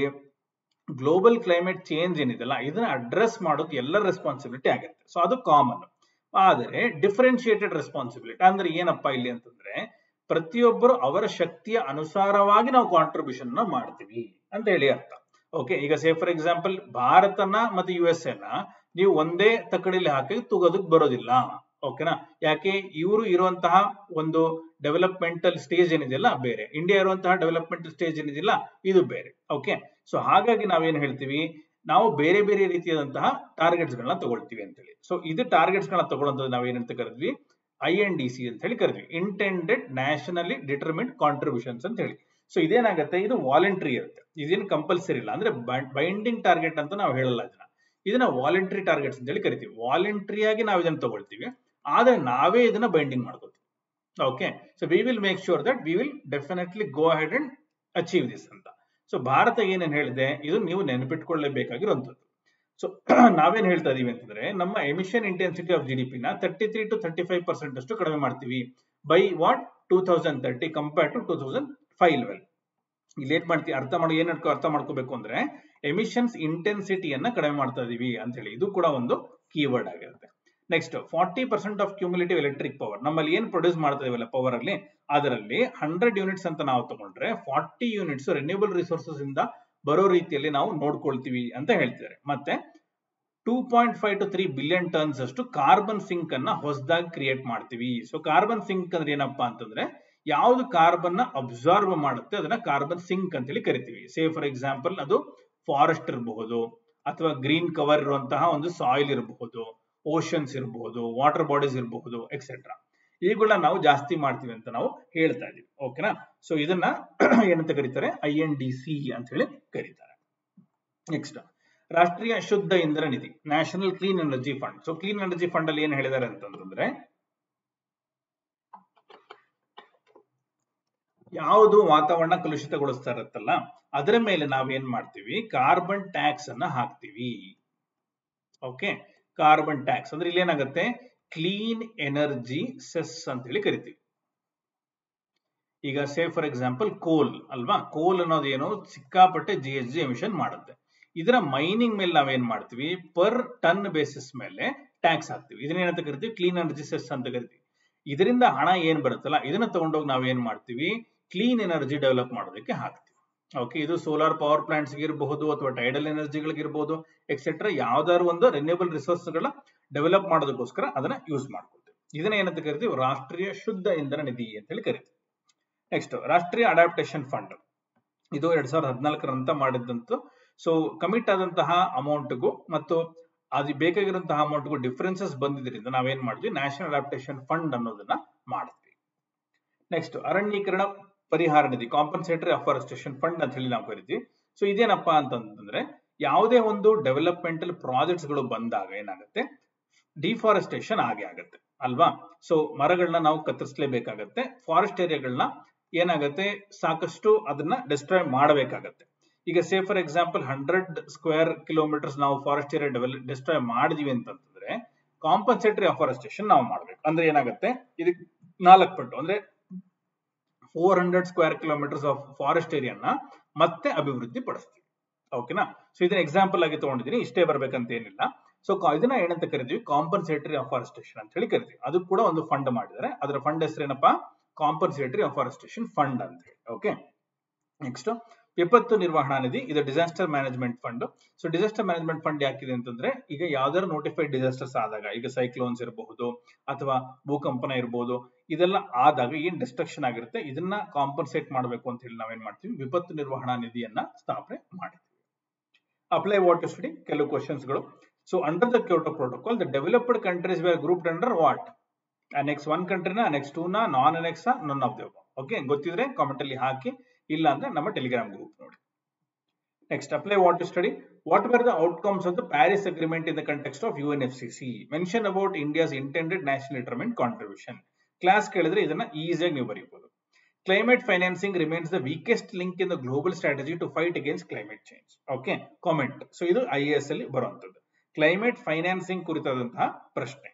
ಗ್ಲೋಬಲ್ ಕ್ಲೈಮೇಟ್ ಚೇಂಜ್ ಏನಿದೆಲ್ಲ ಇದನ್ನ ಅಡ್ರೆಸ್ ಮಾಡೋದು ಎಲ್ಲರ ರೆಸ್ಪಾನ್ಸಿಬಿಲಿಟಿ ಆಗುತ್ತೆ ಸೊ ಅದು ಕಾಮನ್ ಆದರೆ ಡಿಫರೆನ್ಶಿಯೇಟೆಡ್ ರೆಸ್ಪಾನ್ಸಿಬಿಲಿಟಿ ಅಂದ್ರೆ ಏನಪ್ಪಾ ಇಲ್ಲಿ ಅಂತಂದ್ರೆ ಪ್ರತಿಯೊಬ್ಬರು ಅವರ ಶಕ್ತಿಯ ಅನುಸಾರವಾಗಿ ನಾವು ಕಾಂಟ್ರಿಬ್ಯೂಷನ್ ನ ಮಾಡ್ತೀವಿ ಅಂತ ಹೇಳಿ ಅರ್ಥ ಓಕೆ ಈಗ ಸೇ ಫಾರ್ ಎಕ್ಸಾಂಪಲ್ ಭಾರತನ ಮತ್ತು ಯು ಎಸ್ ಎನ ನೀವು ಒಂದೇ ತಕ್ಕಡಿಲಿ ಹಾಕಿ ತೂಗೋದಕ್ಕೆ ಬರೋದಿಲ್ಲ ಓಕೆನಾ ಯಾಕೆ ಇವರು ಇರುವಂತಹ ಒಂದು ಡೆವಲಪ್ಮೆಂಟಲ್ ಸ್ಟೇಜ್ ಏನಿದೆಯಲ್ಲ ಬೇರೆ ಇಂಡಿಯಾ ಇರುವಂತಹ ಡೆವಲಪ್ಮೆಂಟಲ್ ಸ್ಟೇಜ್ ಏನಿದೆಯಲ್ಲ ಇದು ಬೇರೆ ಓಕೆ ಸೊ ಹಾಗಾಗಿ ನಾವೇನ್ ಹೇಳ್ತೀವಿ ನಾವು ಬೇರೆ ಬೇರೆ ರೀತಿಯಾದಂತಹ ಟಾರ್ಗೆಟ್ಸ್ ಗಳನ್ನ ತಗೊಳ್ತೀವಿ ಅಂತ ಹೇಳಿ ಸೊ ಇದು ಟಾರ್ಗೆಟ್ಸ್ ಗಳನ್ನ ತಗೊಳ್ಳೋದು ನಾವೇನಂತ ಕರೆದ್ವಿ ಐ ಎನ್ ಡಿ ಸಿ ಅಂತ ಹೇಳಿ ಕರಿದ್ವಿ ಇಂಟೆಂಡೆಡ್ ನ್ಯಾಷನಲಿ ಡಿಟರ್ಮಿಂಡ್ ಕಾಂಟ್ರಿಬ್ಯೂಷನ್ಸ್ ಅಂತ ಹೇಳಿ ಸೊ ಇದೇನಾಗುತ್ತೆ ಇದು ವಾಲಂಟ್ರಿ ಇರುತ್ತೆ ಇದೇನು ಕಂಪಲ್ಸರಿ ಇಲ್ಲ ಅಂದ್ರೆ ಬೈಂಡಿಂಗ್ ಟಾರ್ಗೆಟ್ ಅಂತ ನಾವು ಹೇಳಲ್ಲ ಇದನ್ನ ಇದನ್ನ ವಾಲಂಟ್ರಿ ಟಾರ್ಗೆಟ್ಸ್ ಅಂತ ಹೇಳಿ ಕರಿತೀವಿ ವಾಲಂಟ್ರಿ ಆಗಿ ನಾವು ಇದನ್ನ ತಗೊಳ್ತೀವಿ ಆದ್ರೆ ನಾವೇ ಇದನ್ನ ಬೈಂಡಿಂಗ್ ಮಾಡ್ಕೋತೀವಿ okay so we will make sure that we will definitely go ahead and achieve this ಅಂತ ಸೊ ಭಾರತ ಏನೇನ್ ಹೇಳಿದೆ ಇದು ನೀವು ನೆನಪಿಟ್ಕೊಳ್ಳೇಬೇಕಾಗಿರುವಂತದ್ದು ಸೊ ನಾವೇನ್ ಹೇಳ್ತಾ ಇದೀವಿ ಅಂತಂದ್ರೆ ನಮ್ಮ emission intensity of G D P ನ thirty three to thirty five percent ಅಷ್ಟು ಕಡಿಮೆ ಮಾಡ್ತೀವಿ by what two thousand thirty compare to two thousand five level ಇಲ್ಲಿ ಏನ್ ಮಾಡ್ತೀವಿ ಅರ್ಥ ಮಾಡಿ ಏನ್ ಅರ್ಥ ಮಾಡ್ಕೋಬೇಕು ಅಂದ್ರೆ ಎಮಿಷನ್ಸ್ ಇಂಟೆನ್ಸಿಟಿಯನ್ನ ಕಡಿಮೆ ಮಾಡ್ತಾ ಇದೀವಿ ಅಂತ ಹೇಳಿ ಇದು ಕೂಡ ಒಂದು ಕೀವರ್ಡ್ ಆಗಿರುತ್ತೆ next forty percent of cumulative electric power ನಮ್ಮಲ್ಲಿ ಏನ್ ಪ್ರೊಡ್ಯೂಸ್ ಮಾಡ್ತಾ ಇದೀವಲ್ಲ ಪವರ್ ಅಲ್ಲಿ ಅದರಲ್ಲಿ ಹಂಡ್ರೆಡ್ ಯೂನಿಟ್ಸ್ ಅಂತ ನಾವು ತಗೊಂಡ್ರೆ ಫಾರ್ಟಿ ಯೂನಿಟ್ಸ್ ರಿನ್ಯೂಬಲ್ ರಿಸೋರ್ಸಸ್ ಇಂದ ಬರೋ ರೀತಿಯಲ್ಲಿ ನಾವು ನೋಡ್ಕೊಳ್ತೀವಿ ಅಂತ ಹೇಳ್ತಿದ್ದಾರೆ ಮತ್ತೆ two point five to three billion tons ಅಷ್ಟು ಕಾರ್ಬನ್ ಸಿಂಕ್ ಅನ್ನ ಹೊಸದಾಗಿ ಕ್ರಿಯೇಟ್ ಮಾಡ್ತೀವಿ ಸೊ ಕಾರ್ಬನ್ ಸಿಂಕ್ ಅಂದ್ರೆ ಏನಪ್ಪಾ ಅಂತಂದ್ರೆ ಯಾವ್ದು ಕಾರ್ಬನ್ ನ ಅಬ್ಸಾರ್ವ್ ಮಾಡುತ್ತೆ ಅದನ್ನ ಕಾರ್ಬನ್ ಸಿಂಕ್ ಅಂತ ಹೇಳಿ ಕರಿತೀವಿ ಸೇ ಫಾರ್ ಎಕ್ಸಾಂಪಲ್ ಅದು ಫಾರೆಸ್ಟ್ ಇರಬಹುದು ಅಥವಾ ಗ್ರೀನ್ ಕವರ್ ಇರುವಂತಹ ಒಂದು ಸಾಯಿಲ್ ಇರಬಹುದು ಓಷನ್ಸ್ ಇರಬಹುದು ವಾಟರ್ ಬಾಡೀಸ್ ಇರಬಹುದು ಎಕ್ಸೆಟ್ರಾ ಈಗುಳ ನಾವು ಜಾಸ್ತಿ ಮಾಡ್ತೀವಿ ಅಂತ ನಾವು ಹೇಳ್ತಾ ಇದೀವಿ ಓಕೆನಾ ಸೊ ಇದನ್ನ ಏನಂತ ಕರೀತಾರೆ ಐ ಎನ್ ಡಿ ಸಿ ಅಂತ ಹೇಳಿ ಕರೀತಾರೆ ನೆಕ್ಸ್ಟ್ ರಾಷ್ಟ್ರೀಯ ಶುದ್ಧ ಇಂಧನ ನಿಧಿ national clean energy fund so clean energy fund ಅಲ್ಲಿ ಏನ್ ಹೇಳಿದ್ದಾರೆ ಅಂತಂದ್ರೆ ಯಾವುದು ವಾತಾವರಣ ಕಲುಷಿತಗೊಳಿಸ್ತಾ ಇರುತ್ತಲ್ಲ ಅದರ ಮೇಲೆ ನಾವೇನ್ ಮಾಡ್ತೀವಿ ಕಾರ್ಬನ್ ಟ್ಯಾಕ್ಸ್ ಅನ್ನ ಹಾಕ್ತಿವಿ ಓಕೆ ಕಾರ್ಬನ್ ಟ್ಯಾಕ್ಸ್ ಅಂದ್ರೆ ಇಲ್ಲಿ ಏನಾಗುತ್ತೆ ಕ್ಲೀನ್ ಎನರ್ಜಿ ಸೆಸ್ ಅಂತ ಹೇಳಿ ಕರಿತೀವಿ ಈಗ ಸೇ ಫಾರ್ ಎಕ್ಸಾಂಪಲ್ ಕೋಲ್ ಅಲ್ವಾ ಕೋಲ್ ಅನ್ನೋದು ಏನು ಸಿಕ್ಕಾಪಟ್ಟೆ ಜಿ ಎಸ್ ಜಿ ಎಮಿಷನ್ ಮಾಡುತ್ತೆ ಇದರ ಮೈನಿಂಗ್ ಮೇಲೆ ನಾವೇನ್ ಮಾಡ್ತೀವಿ ಪರ್ ಟನ್ ಬೇಸಿಸ್ ಮೇಲೆ ಟ್ಯಾಕ್ಸ್ ಹಾಕ್ತಿವಿ ಇದನ್ನ ಏನಂತ ಕರಿತೀವಿ ಕ್ಲೀನ್ ಎನರ್ಜಿ ಸೆಸ್ ಅಂತ ಕರಿತೀವಿ ಇದರಿಂದ ಹಣ ಏನ್ ಬರುತ್ತಲ್ಲ ಇದನ್ನ ತಗೊಂಡೋಗಿ ನಾವೇನ್ ಮಾಡ್ತೀವಿ ಕ್ಲೀನ್ ಎನರ್ಜಿ ಡೆವಲಪ್ ಮಾಡೋದಕ್ಕೆ ಹಾಕ್ತೀವಿ ಓಕೆ ಇದು ಸೋಲಾರ್ ಪವರ್ ಪ್ಲಾಂಟ್ಸ್ ಇರಬಹುದು ಅಥವಾ ಟೈಡಲ್ ಎನರ್ಜಿಗಳಿಗಿರ್ಬೋದು ಎಕ್ಸೆಟ್ರಾ ಯಾವ್ದಾದ್ರು ಒಂದು ರಿನ್ಯೂಬಲ್ ರಿಸೋರ್ಸ್ ಗಳ ಡೆವಲಪ್ ಮಾಡೋದಕ್ಕೋಸ್ಕರ ಅದನ್ನ ಯೂಸ್ ಮಾಡ್ಕೊಳ್ತೀವಿ ಇದನ್ನ ಏನಂತ ಕರಿತೀವಿ ರಾಷ್ಟ್ರೀಯ ಶುದ್ಧ ಇಂಧನ ನಿಧಿ ಅಂತ ಹೇಳಿ ಕರಿತೀವಿ ನೆಕ್ಸ್ಟ್ ರಾಷ್ಟ್ರೀಯ ಅಡಾಪ್ಟೇಷನ್ ಫಂಡ್ ಇದು ಎರಡ್ ಸಾವಿರದ ಹದಿನಾಲ್ಕರಂತ ಮಾಡಿದಂತ ಸೊ ಕಮಿಟ್ ಆದಂತಹ ಅಮೌಂಟ್ಗೂ ಮತ್ತು ಅದು ಬೇಕಾಗಿರುವಂತಹ ಅಮೌಂಟ್ಗೂ ಡಿಫರೆನ್ಸಸ್ ಬಂದಿದ್ರಿಂದ ನಾವೇನ್ ಮಾಡಿದ್ವಿ ನ್ಯಾಷನಲ್ ಅಡಾಪ್ಟೇಷನ್ ಫಂಡ್ ಅನ್ನೋದನ್ನ ಮಾಡಿದ್ವಿ ನೆಕ್ಸ್ಟ್ ಅರಣ್ಯೀಕರಣ ಪರಿಹಾರ ನಿಧಿ ಕಾಂಪನ್ಸೇಟರಿ ಅಫಾರೆಸ್ಟೇಷನ್ ಫಂಡ್ ಅಂತ ಹೇಳಿ ನಾವು ಕರಿತೀವಿ ಸೊ ಇದೇನಪ್ಪಾ ಅಂತಂದ್ರೆ ಯಾವುದೇ ಒಂದು ಡೆವಲಪ್ಮೆಂಟಲ್ ಪ್ರಾಜೆಕ್ಟ್ಸ್ ಗಳು ಬಂದಾಗ ಏನಾಗುತ್ತೆ ಡಿಫಾರೆಸ್ಟೇಷನ್ ಆಗೇ ಆಗುತ್ತೆ ಅಲ್ವಾ ಸೊ ಮರಗಳನ್ನ ನಾವು ಕತ್ತರಿಸಲೇಬೇಕಾಗತ್ತೆ ಫಾರೆಸ್ಟ್ ಏರಿಯಾಗಳನ್ನ ಏನಾಗುತ್ತೆ ಸಾಕಷ್ಟು ಅದನ್ನ ಡಿಸ್ಟ್ರಾಯ್ ಮಾಡಬೇಕಾಗತ್ತೆ ಈಗ say for example hundred square kilometres ನಾವು ಫಾರೆಸ್ಟ್ ಏರಿಯಾ ಡೆವಲಪ್ ಡಿಸ್ಟ್ರಾಯ್ ಮಾಡಿದ್ವಿ ಅಂತಂದ್ರೆ ಕಾಂಪನ್ಸೇಟರಿ ಅಫಾರೆಸ್ಟೇಷನ್ ನಾವು ಮಾಡ್ಬೇಕು ಅಂದ್ರೆ ಏನಾಗುತ್ತೆ ಇದಕ್ಕೆ ನಾಲ್ಕು ಪಟ್ಟು ಅಂದ್ರೆ four hundred square kilometres of forest ಏರಿಯಾನ ಮತ್ತೆ ಅಭಿವೃದ್ಧಿ ಪಡಿಸ್ತೀವಿ ಓಕೆನಾ ಸೊ ಇದನ್ನ ಎಕ್ಸಾಂಪಲ್ ಆಗಿ ತಗೊಂಡಿದ್ದೀನಿ ಇಷ್ಟೇ ಬರ್ಬೇಕಂತ ಏನಿಲ್ಲ ಸೊ ಇದನ್ನ ಏನಂತ ಕರಿತೀವಿ ಕಾಂಪನ್ಸೇಟರಿ ಅಫಾರೆಸ್ಟೇಷನ್ ಅಂತ ಹೇಳಿ ಕರಿತೀವಿ ಅದು ಕೂಡ ಒಂದು ಫಂಡ್ ಮಾಡಿದ್ದಾರೆ ಅದರ ಫಂಡ್ ಹೆಸರೇನಪ್ಪ ಕಾಂಪನ್ಸೇಟರಿ ಅಫಾರೆಸ್ಟೇಷನ್ ಫಂಡ್ ಅಂತ ಹೇಳಿ ಓಕೆ ನೆಕ್ಸ್ಟ್ ವಿಪತ್ತು ನಿರ್ವಹಣಾ ನಿಧಿ ಇದು disaster management fund so disaster management fund ಯಾಕಿದೆ ಅಂತಂದ್ರೆ ಈಗ ಯಾವ್ದಾದ್ರು ನೋಟಿಫೈಡ್ ಡಿಸಾಸ್ಟರ್ಸ್ ಆದಾಗ ಈಗ ಸೈಕ್ಲೋನ್ಸ್ ಇರಬಹುದು ಅಥವಾ ಭೂಕಂಪನ ಇರಬಹುದು ಇದೆಲ್ಲ ಆದಾಗ ಏನ್ ಡಿಸ್ಟ್ರಕ್ಷನ್ ಆಗಿರುತ್ತೆ ಇದನ್ನ ಕಾಂಪನ್ಸೇಟ್ ಮಾಡಬೇಕು ಅಂತ ಹೇಳಿ ನಾವೇನ್ ಮಾಡ್ತೀವಿ ವಿಪತ್ತು ನಿರ್ವಹಣಾ ನಿಧಿಯನ್ನ ಸ್ಥಾಪನೆ ಮಾಡಿದ್ವಿ ಅಪ್ಲೈ ವಾಟ್ ಟು ಸ್ಟಡಿ ಕೆಲವು ಕ್ವಶನ್ಸ್ಗಳು so under the Kyoto protocol the developed countries where group under what annex one ಕಂಟ್ರಿನ ಅನೆಕ್ಸ್ ಟೂ ನ non annex none of the okay ಗೊತ್ತಿದ್ರೆ ಕಾಮೆಂಟ್ ಅಲ್ಲಿ ಹಾಕಿ ಇಲ್ಲ ಅಂದ್ರೆ ನಮ್ಮ ಟೆಲಿಗ್ರಾಮ್ ಗ್ರೂಪ್ ನೋಡಿ next apply what to study what were the outcomes of the Paris agreement in the context of U N F C C mention about India's intended national determined contribution class ಕೇಳಿದ್ರೆ ಇದನ್ನ ಈಸಿಯಾಗಿ ನೀವು ಬರೀಬಹುದು climate financing remains the weakest link in the global strategy to fight against climate change okay comment so ಇದು I S ಅಲ್ಲಿ ಬರುವಂತದ್ದು climate financing ಕುರಿತಾದಂತಹ ಪ್ರಶ್ನೆ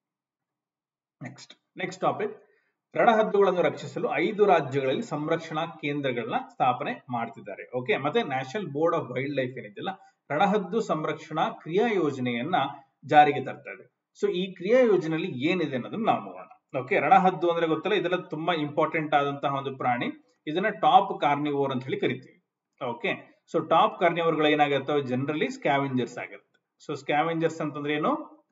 next next topic ರಣಹದ್ದುಗಳನ್ನು ರಕ್ಷಿಸಲು ಐದು ರಾಜ್ಯಗಳಲ್ಲಿ ಸಂರಕ್ಷಣಾ ಕೇಂದ್ರಗಳನ್ನ ಸ್ಥಾಪನೆ ಮಾಡ್ತಿದ್ದಾರೆ ಓಕೆ ಮತ್ತೆ national board of wildlife ಏನಿದೆಯಲ್ಲ ರಣಹದ್ದು ಸಂರಕ್ಷಣಾ ಕ್ರಿಯಾ ಯೋಜನೆಯನ್ನ ಜಾರಿಗೆ ತರ್ತಾ ಇದೆ ಸೊ ಈ ಕ್ರಿಯಾ ಯೋಜನೆಯಲ್ಲಿ ಏನಿದೆ ಅನ್ನೋದನ್ನ ನಾವು ನೋಡೋಣ ಓಕೆ ರಣಹದ್ದು ಅಂದ್ರೆ ಗೊತ್ತಲ್ಲ ಇದೆಲ್ಲ ತುಂಬಾ ಇಂಪಾರ್ಟೆಂಟ್ ಆದಂತಹ ಒಂದು ಪ್ರಾಣಿ ಇದನ್ನ ಟಾಪ್ ಕಾರ್ನಿವೋರ್ ಅಂತ ಹೇಳಿ ಕರಿತೀವಿ ಓಕೆ ಸೊ ಟಾಪ್ ಕಾರ್ನಿವೋರ್ಗಳು ಏನಾಗಿರ್ತವೆ ಜನರಲಿ ಸ್ಕ್ಯಾವೆಂಜರ್ಸ್ ಆಗಿರುತ್ತೆ ಸೊ ಸ್ಕ್ಯಾವೆಂಜರ್ಸ್ ಅಂತಂದ್ರೆ ಏನು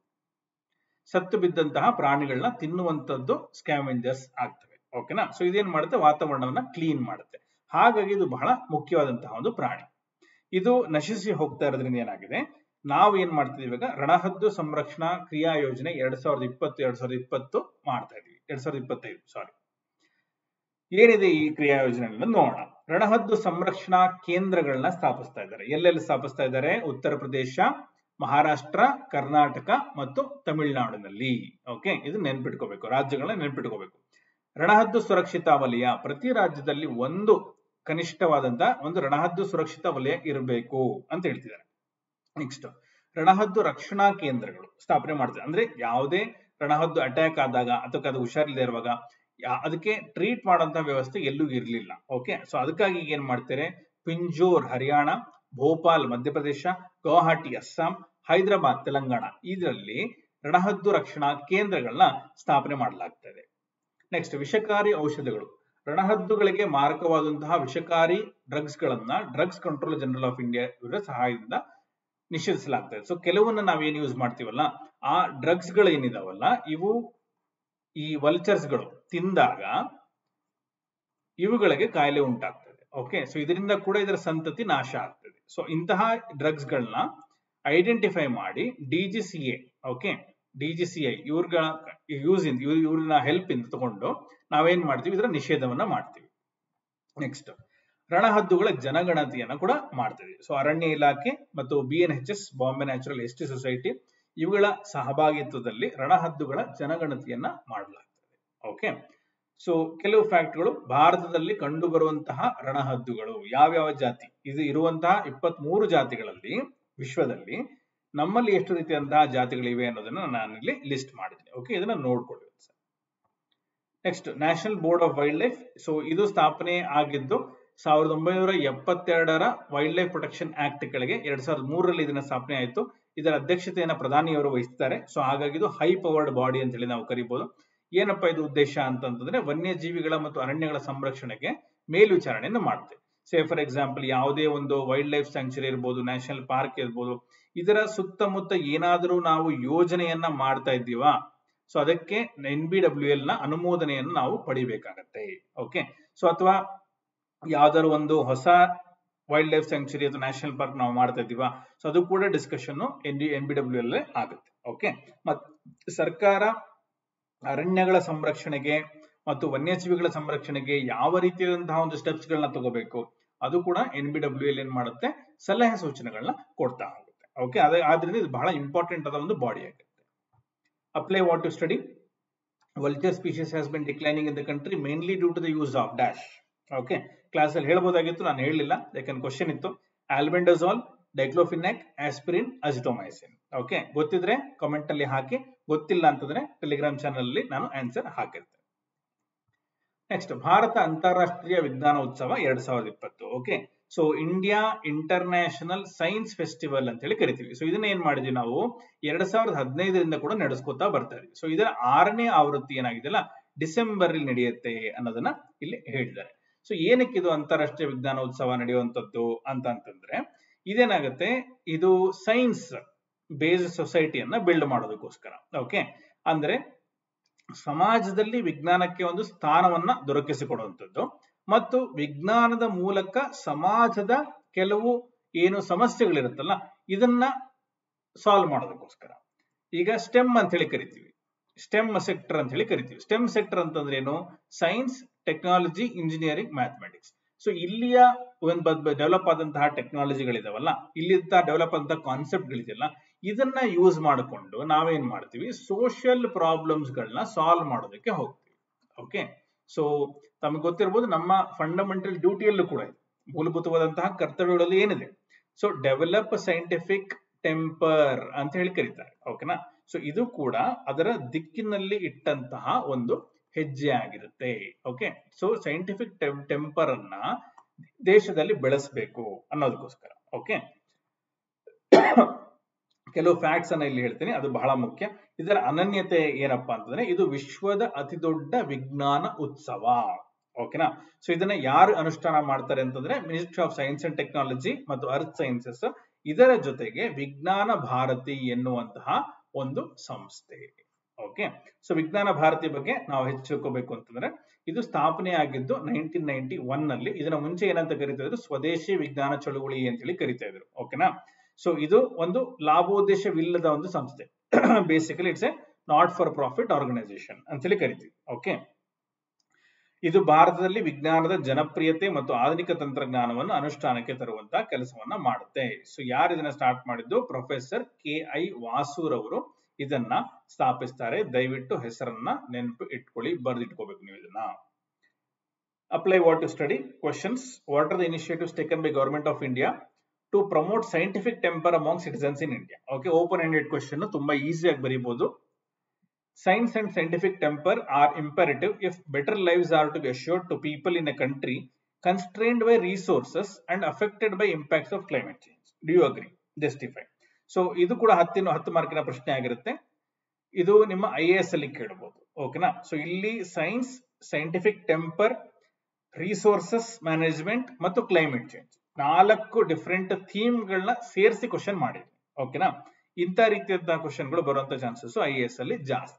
ಸತ್ತು ಬಿದ್ದಂತಹ ಪ್ರಾಣಿಗಳನ್ನ ತಿನ್ನುವಂತದ್ದು ಸ್ಕ್ಯಾವೆಂಜರ್ಸ್ ಆಗ್ತವೆ ಓಕೆನಾ ಸೊ ಇದೇನ್ ಮಾಡುತ್ತೆ ವಾತಾವರಣವನ್ನ ಕ್ಲೀನ್ ಮಾಡುತ್ತೆ ಹಾಗಾಗಿ ಇದು ಬಹಳ ಮುಖ್ಯವಾದಂತಹ ಒಂದು ಪ್ರಾಣಿ ಇದು ನಶಿಸಿ ಹೋಗ್ತಾ ಇರೋದ್ರಿಂದ ಏನಾಗಿದೆ ನಾವು ಏನ್ ಮಾಡ್ತಿದೀವಿ ಇವಾಗ ರಣಹದ್ದು ಸಂರಕ್ಷಣಾ ಕ್ರಿಯಾ ಯೋಜನೆ ಎರಡ್ ಸಾವಿರದ ಇಪ್ಪತ್ತು ಎರಡ್ ಸಾವಿರದ ಇಪ್ಪತ್ತು ಮಾಡ್ತಾ ಇದೀವಿ ಎರಡ್ ಸಾವಿರದ ಇಪ್ಪತ್ತೈದು ಸಾರಿ ಏನಿದೆ ಈ ಕ್ರಿಯಾ ಯೋಜನೆ ನೋಡೋಣ ರಣಹದ್ದು ಸಂರಕ್ಷಣಾ ಕೇಂದ್ರಗಳನ್ನ ಸ್ಥಾಪಿಸ್ತಾ ಇದ್ದಾರೆ ಎಲ್ಲೆಲ್ಲಿ ಸ್ಥಾಪಿಸ್ತಾ ಇದ್ದಾರೆ ಉತ್ತರ ಪ್ರದೇಶ ಮಹಾರಾಷ್ಟ್ರ ಕರ್ನಾಟಕ ಮತ್ತು ತಮಿಳುನಾಡಿನಲ್ಲಿ ಓಕೆ ಇದು ನೆನ್ಪಿಟ್ಕೋಬೇಕು ರಾಜ್ಯಗಳನ್ನ ನೆನ್ಪಿಟ್ಕೋಬೇಕು ರಣಹದ್ದು ಸುರಕ್ಷಿತಾ ವಲಯ ಪ್ರತಿ ರಾಜ್ಯದಲ್ಲಿ ಒಂದು ಕನಿಷ್ಠವಾದಂತ ಒಂದು ರಣಹದ್ದು ಸುರಕ್ಷಿತ ವಲಯ ಇರಬೇಕು ಅಂತ ಹೇಳ್ತಿದ್ದಾರೆ ನೆಕ್ಸ್ಟ್ ರಣಹದ್ದು ರಕ್ಷಣಾ ಕೇಂದ್ರಗಳು ಸ್ಥಾಪನೆ ಮಾಡ್ತಾರೆ ಅಂದ್ರೆ ಯಾವುದೇ ರಣಹದ್ದು ಅಟ್ಯಾಕ್ ಆದಾಗ ಅಥವಾ ಅದು ಹುಷಾರಿಲ್ಲದೆ ಇರುವಾಗ ಅದಕ್ಕೆ ಟ್ರೀಟ್ ಮಾಡುವಂತ ವ್ಯವಸ್ಥೆ ಎಲ್ಲೂ ಇರಲಿಲ್ಲ ಓಕೆ ಸೊ ಅದಕ್ಕಾಗಿ ಏನ್ ಮಾಡ್ತಾರೆ ಪಿಂಜೋರ್ ಹರಿಯಾಣ ಭೋಪಾಲ್ ಮಧ್ಯಪ್ರದೇಶ ಗುವಾಹಟಿ ಅಸ್ಸಾಂ ಹೈದರಾಬಾದ್ ತೆಲಂಗಾಣ ಇದರಲ್ಲಿ ರಣಹದ್ದು ರಕ್ಷಣಾ ಕೇಂದ್ರಗಳನ್ನ ಸ್ಥಾಪನೆ ಮಾಡಲಾಗ್ತದೆ ನೆಕ್ಸ್ಟ್ ವಿಷಕಾರಿ ಔಷಧಗಳು ರಣಹದ್ದುಗಳಿಗೆ ಮಾರಕವಾದಂತಹ ವಿಷಕಾರಿ ಡ್ರಗ್ಸ್ ಗಳನ್ನ drugs control general of India ಇವರ ಸಹಾಯದಿಂದ ನಿಷೇಧಿಸಲಾಗ್ತದೆ ಸೊ ಕೆಲವನ್ನ ನಾವೇನ್ ಯೂಸ್ ಮಾಡ್ತೀವಲ್ಲ ಆ ಡ್ರಗ್ಸ್ ಗಳು ಏನಿದಾವಲ್ಲ ಇವು ಈ ವಲ್ಚರ್ಸ್ ಗಳು ತಿಂದಾಗ ಇವುಗಳಿಗೆ ಕಾಯಿಲೆ ಉಂಟಾಗ್ತದೆ ಓಕೆ ಸೊ ಇದರಿಂದ ಕೂಡ ಇದರ ಸಂತತಿ ನಾಶ ಆಗ್ತದೆ ಸೊ ಇಂತಹ ಡ್ರಗ್ಸ್ ಗಳನ್ನ ಐಡೆಂಟಿಫೈ ಮಾಡಿ ಡಿಜಿಸಿಎ ಓಕೆ ಡಿಜಿಸಿಐ ಇವ್ರಗಳ ಯೂಸ್ ಇಂದ ಇವ್ರನ್ನ ಹೆಲ್ಪ್ ಇಂದ ತಗೊಂಡು ನಾವೇನ್ ಮಾಡ್ತೀವಿ ಇದರ ನಿಷೇಧವನ್ನ ಮಾಡ್ತೀವಿ ನೆಕ್ಸ್ಟ್ ರಣಹದ್ದುಗಳ ಜನಗಣತಿಯನ್ನ ಕೂಡ ಮಾಡ್ತೀವಿ ಸೊ ಅರಣ್ಯ ಇಲಾಖೆ ಮತ್ತು B N H S Bombay natural history society ಇವುಗಳ ಸಹಭಾಗಿತ್ವದಲ್ಲಿ ರಣಹದ್ದುಗಳ ಜನಗಣತಿಯನ್ನ ಮಾಡಲಾಗ್ತದೆ ಓಕೆ ಸೊ ಕೆಲವು ಫ್ಯಾಕ್ಟ್ಗಳು ಭಾರತದಲ್ಲಿ ಕಂಡು ಬರುವಂತಹ ರಣಹದ್ದುಗಳು ಯಾವ್ಯಾವ ಜಾತಿ ಇದು ಇರುವಂತಹ ಇಪ್ಪತ್ತ್ ಮೂರು ಜಾತಿಗಳಲ್ಲಿ ವಿಶ್ವದಲ್ಲಿ ನಮ್ಮಲ್ಲಿ ಎಷ್ಟು ರೀತಿಯಂತಹ ಜಾತಿಗಳಿವೆ ಅನ್ನೋದನ್ನ ನಾನು ಇಲ್ಲಿ ಲಿಸ್ಟ್ ಮಾಡಿದ್ದೀನಿ ಓಕೆ ಇದನ್ನ ನೋಡ್ಕೊಳ್ಳಿ next national board of wildlife so ಇದು ಸ್ಥಾಪನೆ ಆಗಿದ್ದು ಸಾವಿರದ ಒಂಬೈನೂರ ಎಪ್ಪತ್ತೆರಡರ ವೈಲ್ಡ್ ಲೈಫ್ ಪ್ರೊಟೆಕ್ಷನ್ ಆಕ್ಟ್ ಕೆಳಗೆ ಎರಡ್ ಸಾವಿರದ ಮೂರರಲ್ಲಿ ಇದನ್ನ ಸ್ಥಾಪನೆ ಆಯಿತು ಇದರ ಅಧ್ಯಕ್ಷತೆಯನ್ನ ಪ್ರಧಾನಿಯವರು ವಹಿಸ್ತಾರೆ ಸೊ ಹಾಗಾಗಿ ಇದು ಹೈ ಪವರ್ಡ್ ಬಾಡಿ ಅಂತ ಹೇಳಿ ನಾವು ಕರಿಬಹುದು ಏನಪ್ಪಾ ಇದು ಉದ್ದೇಶ ಅಂತಂತಂದ್ರೆ ವನ್ಯಜೀವಿಗಳ ಮತ್ತು ಅರಣ್ಯಗಳ ಸಂರಕ್ಷಣೆಗೆ ಮೇಲ್ವಿಚಾರಣೆಯನ್ನು ಮಾಡುತ್ತೆ ಸೇ ಫಾರ್ ಎಕ್ಸಾಂಪಲ್ ಯಾವುದೇ ಒಂದು ವೈಲ್ಡ್ ಲೈಫ್ ಸ್ಯಾಂಕ್ಚುರಿ ಇರ್ಬೋದು ನ್ಯಾಷನಲ್ ಪಾರ್ಕ್ ಇರ್ಬೋದು ಇದರ ಸುತ್ತಮುತ್ತ ಏನಾದರೂ ನಾವು ಯೋಜನೆಯನ್ನ ಮಾಡ್ತಾ ಇದ್ದೀವಾ ಸೊ ಅದಕ್ಕೆ ಎನ್ ಬಿ ಡಬ್ಲ್ಯೂ ಎಲ್ ನ ಅನುಮೋದನೆಯನ್ನು ನಾವು ಪಡಿಬೇಕಾಗತ್ತೆ ಓಕೆ ಸೊ ಅಥವಾ ಯಾವ್ದಾದ್ರು ಒಂದು ಹೊಸ ವೈಲ್ಡ್ ಲೈಫ್ ಸ್ಯಾಂಕ್ಚುರಿ ಅಥವಾ ನ್ಯಾಷನಲ್ ಪಾರ್ಕ್ ನಾವು ಮಾಡ್ತಾ ಇದ್ದೀವಾ ಸೊ ಅದು ಕೂಡ discussion N D N B W L ಆಗುತ್ತೆ ಓಕೆ ಮತ್ ಸರ್ಕಾರ ಅರಣ್ಯಗಳ ಸಂರಕ್ಷಣೆಗೆ ಮತ್ತು ವನ್ಯಜೀವಿಗಳ ಸಂರಕ್ಷಣೆಗೆ ಯಾವ ರೀತಿಯಾದಂತಹ ಒಂದು ಸ್ಟೆಪ್ಸ್ ಗಳನ್ನ ತಗೋಬೇಕು ಅದು ಕೂಡ ಎನ್ ಬಿ ಡಬ್ಲ್ಯೂ ಎಲ್ ಏನ್ ಮಾಡುತ್ತೆ ಸಲಹೆ ಸೂಚನೆಗಳನ್ನ ಕೊಡ್ತಾ ಹೋಗುತ್ತೆ ಓಕೆ ಅದೇ ಆದ್ರಿಂದ ಇದು ಬಹಳ ಇಂಪಾರ್ಟೆಂಟ್ ಆದ ಒಂದು ಬಾಡಿ ಆಗುತ್ತೆ apply what to study vulture species has been declining in the country mainly due to the use of dash okay class ಅಲ್ಲಿ ಹೇಳ್ಬೋದಾಗಿತ್ತು ನಾನು ಹೇಳಲಿಲ್ಲ ಯಾಕಂದ್ರೆ ಕ್ವಶನ್ ಇತ್ತು albendazole diclofenac aspirin azithromycin okay ಗೊತ್ತಿದ್ರೆ ಕಾಮೆಂಟ್ ಅಲ್ಲಿ ಹಾಕಿ ಗೊತ್ತಿಲ್ಲ ಅಂತಂದ್ರೆ ಟೆಲಿಗ್ರಾಮ್ ಚಾನಲ್ ಅಲ್ಲಿ ನಾನು ಆನ್ಸರ್ ಹಾಕಿರ್ತೇನೆ ನೆಕ್ಸ್ಟ್ ಭಾರತ ಅಂತಾರಾಷ್ಟ್ರೀಯ ವಿಜ್ಞಾನ ಉತ್ಸವ ಎರಡ್ ಸಾವಿರದ ಇಪ್ಪತ್ತು okay so India international science festival ಅಂತ ಹೇಳಿ ಕರಿತೀವಿ ಸೊ ಇದನ್ನ ಏನ್ ಮಾಡಿದ್ವಿ ನಾವು ಎರಡ್ ಸಾವಿರದ ಹದಿನೈದರಿಂದ ಕೂಡ ನಡೆಸ್ಕೊತಾ ಬರ್ತಾ ಇದೀವಿ ಸೊ ಇದರ ಆರನೇ ಆವೃತ್ತಿ ಏನಾಗಿದೆಯಲ್ಲ ಡಿಸೆಂಬರ್ ಅಲ್ಲಿ ನಡೆಯುತ್ತೆ ಅನ್ನೋದನ್ನ ಇಲ್ಲಿ ಹೇಳಿದ್ದಾರೆ ಸೊ ಏನಕ್ಕೆ ಇದು ಅಂತಾರಾಷ್ಟ್ರೀಯ ವಿಜ್ಞಾನ ಉತ್ಸವ ನಡೆಯುವಂತದ್ದು ಅಂತ ಅಂತಂದ್ರೆ ಇದೇನಾಗುತ್ತೆ ಇದು ಸೈನ್ಸ್ ಬೇಸ್ಡ್ ಸೊಸೈಟಿಯನ್ನ ಬಿಲ್ಡ್ ಮಾಡೋದಕ್ಕೋಸ್ಕರ ಓಕೆ ಅಂದ್ರೆ ಸಮಾಜದಲ್ಲಿ ವಿಜ್ಞಾನಕ್ಕೆ ಒಂದು ಸ್ಥಾನವನ್ನ ದೊರಕಿಸಿಕೊಡುವಂಥದ್ದು ಮತ್ತು ವಿಜ್ಞಾನದ ಮೂಲಕ ಸಮಾಜದ ಕೆಲವು ಏನು ಸಮಸ್ಯೆಗಳಿರುತ್ತಲ್ಲ ಇದನ್ನ ಸಾಲ್ವ್ ಮಾಡೋದಕ್ಕೋಸ್ಕರ ಈಗ ಸ್ಟೆಮ್ ಅಂತ ಹೇಳಿ ಕರಿತೀವಿ ಸ್ಟೆಮ್ ಸೆಕ್ಟರ್ ಅಂತ ಹೇಳಿ ಕರಿತೀವಿ ಸ್ಟೆಮ್ ಸೆಕ್ಟರ್ ಅಂತಂದ್ರೆ ಏನು science technology engineering mathematics so ಇಲ್ಲಿಯ ಒಂದು ಡೆವಲಪ್ ಆದಂತಹ ಟೆಕ್ನಾಲಜಿಗಳಿದಾವಲ್ಲ ಇಲ್ಲಿಂದ ಡೆವಲಪ್ ಆದಂತಹ ಕಾನ್ಸೆಪ್ಟ್ಗಳಿದೆಯಲ್ಲ ಇದನ್ನ ಯೂಸ್ ಮಾಡಿಕೊಂಡು ನಾವೇನ್ ಮಾಡ್ತೀವಿ ಸೋಷಿಯಲ್ ಪ್ರಾಬ್ಲಮ್ಸ್ ಗಳನ್ನ ಸಾಲ್ವ್ ಮಾಡೋದಕ್ಕೆ ಹೋಗ್ತೀವಿ ಓಕೆ ಸೊ ತಮಗೆ ಗೊತ್ತಿರಬಹುದು ನಮ್ಮ ಫಂಡಮೆಂಟಲ್ ಡ್ಯೂಟಿಯಲ್ಲೂ ಕೂಡ ಇದೆ ಮೂಲಭೂತವಾದಂತಹ ಕರ್ತವ್ಯಗಳಲ್ಲಿ ಏನಿದೆ ಸೊ ಡೆವಲಪ್ ಸೈಂಟಿಫಿಕ್ ಟೆಂಪರ್ ಅಂತ ಹೇಳಿ ಕರೀತಾರೆ ಓಕೆನಾ ಸೊ ಇದು ಕೂಡ ಅದರ ದಿಕ್ಕಿನಲ್ಲಿ ಇಟ್ಟಂತಹ ಒಂದು ಹೆಜ್ಜೆ ಆಗಿರುತ್ತೆ ಓಕೆ ಸೊ ಸೈಂಟಿಫಿಕ್ ಟೆಂಪರ್ ಅನ್ನ ದೇಶದಲ್ಲಿ ಬೆಳೆಸಬೇಕು ಅನ್ನೋದಕ್ಕೋಸ್ಕರ ಓಕೆ ಕೆಲವು ಫ್ಯಾಕ್ಟ್ಸ್ ಅನ್ನ ಇಲ್ಲಿ ಹೇಳ್ತೀನಿ ಅದು ಬಹಳ ಮುಖ್ಯ ಇದರ ಅನನ್ಯತೆ ಏನಪ್ಪಾ ಅಂತಂದ್ರೆ ಇದು ವಿಶ್ವದ ಅತಿ ದೊಡ್ಡ ವಿಜ್ಞಾನ ಉತ್ಸವ ಓಕೆನಾ ಸೊ ಇದನ್ನ ಯಾರು ಅನುಷ್ಠಾನ ಮಾಡ್ತಾರೆ ಅಂತಂದ್ರೆ ministry of science and technology ಮತ್ತು ಅರ್ತ್ ಸೈನ್ಸಸ್ ಇದರ ಜೊತೆಗೆ ವಿಜ್ಞಾನ ಭಾರತಿ ಎನ್ನುವಂತಹ ಒಂದು ಸಂಸ್ಥೆ ಓಕೆ ಸೊ ವಿಜ್ಞಾನ ಭಾರತಿ ಬಗ್ಗೆ ನಾವು ಹೆಚ್ಚು ತಿಳ್ಕೋಬೇಕು ಅಂತಂದ್ರೆ ಇದು ಸ್ಥಾಪನೆ ಆಗಿದ್ದು ನೈನ್ಟೀನ್ ನೈನ್ಟಿ ಒನ್ ನಲ್ಲಿ ಇದನ್ನ ಮುಂಚೆ ಏನಂತ ಕರಿತಾ ಇದ್ರು ಸ್ವದೇಶಿ ವಿಜ್ಞಾನ ಚಳುವಳಿ ಅಂತ ಹೇಳಿ ಕರಿತಾ ಇದ್ರು ಓಕೆನಾ ಸೊ ಇದು ಒಂದು ಲಾಭೋದ್ದೇಶವಿಲ್ಲದ ಒಂದು ಸಂಸ್ಥೆ basically it's a not for profit organisation ಅಂತ ಹೇಳಿ ಕರಿತೀವಿ ಓಕೆ ಇದು ಭಾರತದಲ್ಲಿ ವಿಜ್ಞಾನದ ಜನಪ್ರಿಯತೆ ಮತ್ತು ಆಧುನಿಕ ತಂತ್ರಜ್ಞಾನವನ್ನು ಅನುಷ್ಠಾನಕ್ಕೆ ತರುವಂತಹ ಕೆಲಸವನ್ನ ಮಾಡುತ್ತೆ ಸೊ ಯಾರು ಇದನ್ನ ಸ್ಟಾರ್ಟ್ ಮಾಡಿದ್ದು ಪ್ರೊಫೆಸರ್ ಕೆ ಐ ವಾಸೂರವರು ಇದನ್ನ ಸ್ಥಾಪಿಸ್ತಾರೆ ದಯವಿಟ್ಟು ಹೆಸರನ್ನ ನೆನಪು ಇಟ್ಕೊಳ್ಳಿ ಬರ್ದಿಟ್ಕೋಬೇಕು ನೀವು ಇದನ್ನ apply what to study questions what are the initiatives taken by government of India to promote scientific temper among citizens in India okay open ended question ತುಂಬಾ ಈಸಿಯಾಗಿ ಬರೀಬಹುದು Science and scientific temper are imperative if better lives are to be assured to people in a country constrained by resources and affected by impacts of climate change. Do you agree? Justify. So ಇದು ಕೂಡ ಹತ್ತಿನ ಹತ್ತು ಮಾರ್ಕಿನ ಪ್ರಶ್ನೆ ಆಗಿರುತ್ತೆ ಇದು ನಿಮ್ಮ I A S ಅಲ್ಲಿ ಕೇಳಬಹುದು ಓಕೆನಾ ಸೊ ಇಲ್ಲಿ science scientific temper resources management ಮತ್ತು ಕ್ಲೈಮೇಟ್ ಚೇಂಜ್ ನಾಲ್ಕು ಡಿಫ್ರೆಂಟ್ ಥೀಮ್ಗಳನ್ನ ಸೇರಿಸಿ ಕ್ವಶನ್ ಮಾಡಿದ್ವಿ ಓಕೆನಾ ಇಂಥ ರೀತಿಯಾದ ಕ್ವಶನ್ಗಳು ಬರುವಂತ ಚಾನ್ಸಸ್ ಐ ಎಸ್ ಅಲ್ಲಿ ಜಾಸ್ತಿ